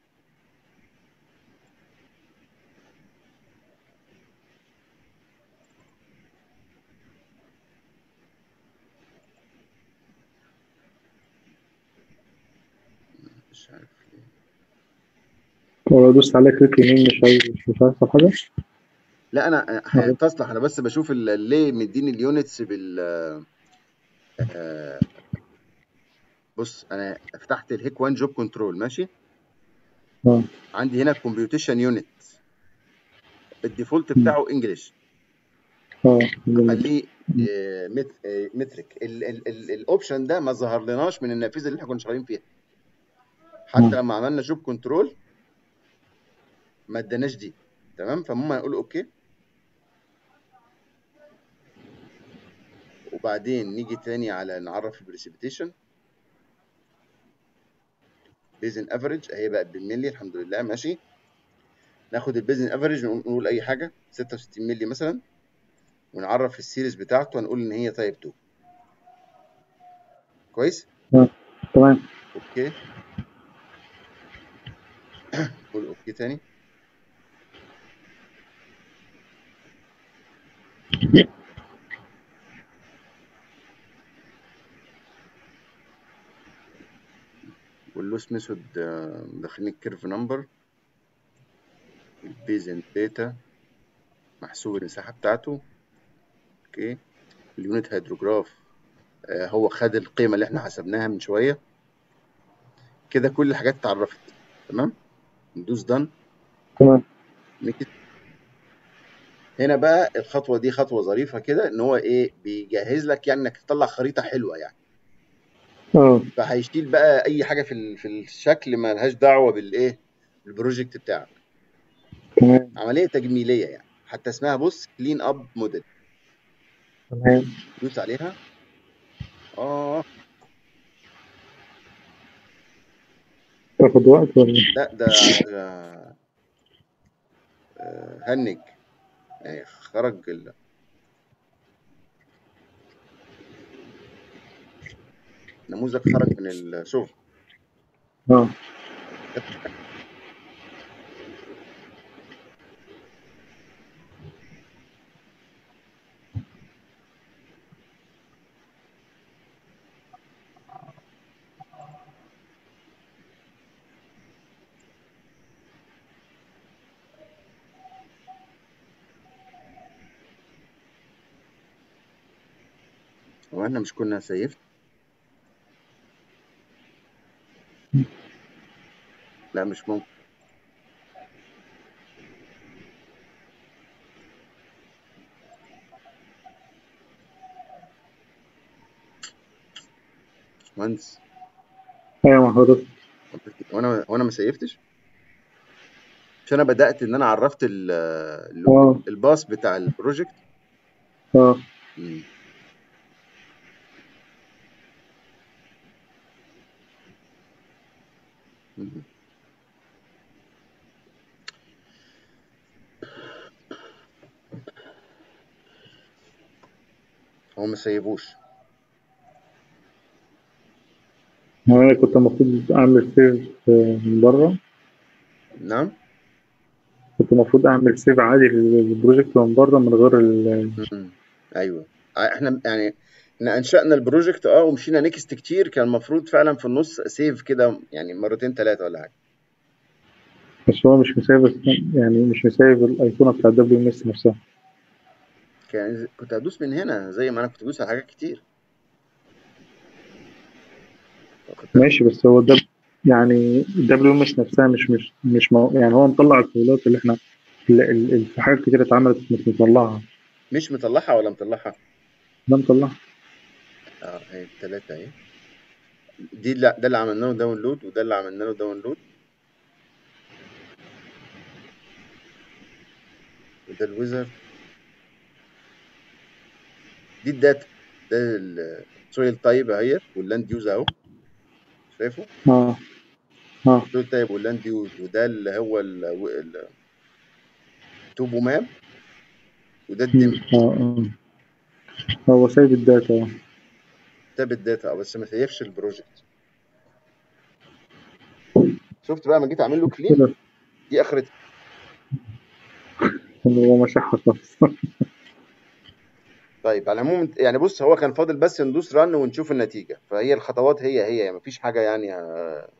مش عارف ليه ولو دوست على كليك يمين مش عايز مش مش هيحصل حاجة لا انا اه تصلح انا بس بشوف ال- ليه مديني اليونتس بال آه، بص انا فتحت الهيك 1 جوب كنترول ماشي اه عندي هنا كومبيوتيشن يونت الديفولت مم. بتاعه انجلش اه جميل خليه آه، مت- آه، مترك ال- ال- ال- الاوبشن ده ما ظهر لناش من النافذه اللي احنا كنا شغالين فيها حتى اه لما عملنا جوب كنترول ما اداناش دي تمام فهم هنقول اوكي وبعدين نيجي تاني على نعرف البريسيبيتيشن بيزن افريج اهي بقت بالملي الحمد لله ماشي ناخد البيزن افريج نقول اي حاجه 66 مللي مثلا ونعرف السيريز بتاعته هنقول ان هي تايب 2 كويس اه تمام اوكي قول اوكي تاني واللوس ميثود داخلين الكيرف نمبر البيزن داتا محسوب المساحه بتاعته اوكي اليونت هيدروجراف آه، هو خد القيمة اللي احنا حسبناها من شوية كده كل الحاجات اتعرفت تمام ندوس دان تمام هنا بقى الخطوة دي خطوة ظريفة كده ان هو ايه بيجهز لك يعني انك تطلع خريطة حلوة يعني اه فهيشيل بقى اي حاجة في ال- في الشكل ما لهاش دعوة بالايه بالبروجكت بتاعك تمام عملية تجميلية يعني حتى اسمها بص كلين اب موديل تمام دوس عليها اه تاخد وقت ولا لا ده آه، آه، هنج يعني خرج ال... نموذج خرج من الشغل اه هو احنا مش كنا سيفت لا مش ممكن مهندس ايوه مع حضرتك وانا وانا ما سيفتش مش انا بدات ان انا عرفت ال ال- اه الباص بتاع البروجكت اه مم. مم. هو ما سيبوش هو انا كنت المفروض اعمل سيف من بره نعم كنت المفروض اعمل سيف عادي للبروجكت من بره من غير ال مم. ايوه احنا يعني احنا انشأنا البروجكت اه ومشينا نيكست كتير كان المفروض فعلا في النص سيف كده يعني مرتين ثلاثه ولا حاجه بس هو مش مسايب يعني مش مسايب الايقونه بتاع الدبليو ام اس نفسها كان كنت هدوس من هنا زي ما انا كنت بدوس على حاجات كتير كنت ماشي بس هو ده يعني الدبليو ام اس نفسها مش مش مش مو يعني هو مطلع الفايلات اللي احنا اللي اللي في حاجات كتير اتعملت مش مطلعها مش مطلعها ولا مطلعها ده مطلعها اه اهي التلاتة اهي دي اللي ده اللي عملنا له داونلود وده اللي عملنا له داونلود وده الويزر دي الداتا ده السويل تايب اهي واللاند يوز اهو شايفه اه اه السويل تايب واللاند يوز وده اللي هو ال ال- التوبو ماب وده الدم اه اه هو سايب الداتا اه تاب الداتا بس ما سيفش البروجكت شفت بقى ما جيت اعمل له كلين كده دي اخرتها هو مسحها خالص طيب على العموم يعني بص هو كان فاضل بس ندوس رن ونشوف النتيجة فهي الخطوات هي هي يعني مفيش حاجة يعني آه،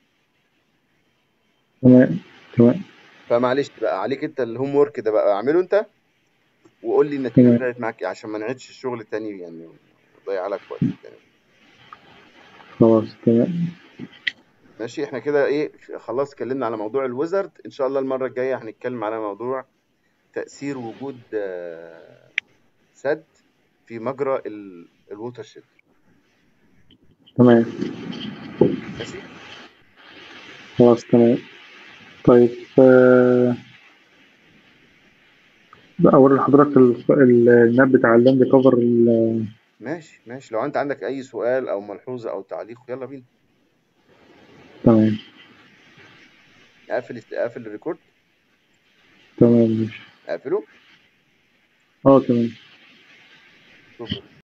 تمام تمام فمعلش بقى عليك انت الهوم ورك ده بقى اعمله انت وقول لي النتيجة تمام طلعت معاك إيه عشان ما نعيدش الشغل التاني يعني وضيع لك وقت تاني خلاص تمام ماشي احنا كده ايه خلاص اتكلمنا على موضوع الويزرد ان شاء الله المرة الجاية هنتكلم على موضوع تأثير وجود آه، سد في مجرى ال- الووتر شيد تمام ماشي خلاص تمام طيب آه، أوري لحضرتك ال- ال- الماب بتاع اللاند كفر ال- ماشي ماشي لو انت عندك اي سؤال او ملحوظة او تعليق يلا بينا تمام اقفل اقفل الريكورد تمام ماشي اقفله اه تمام شكرا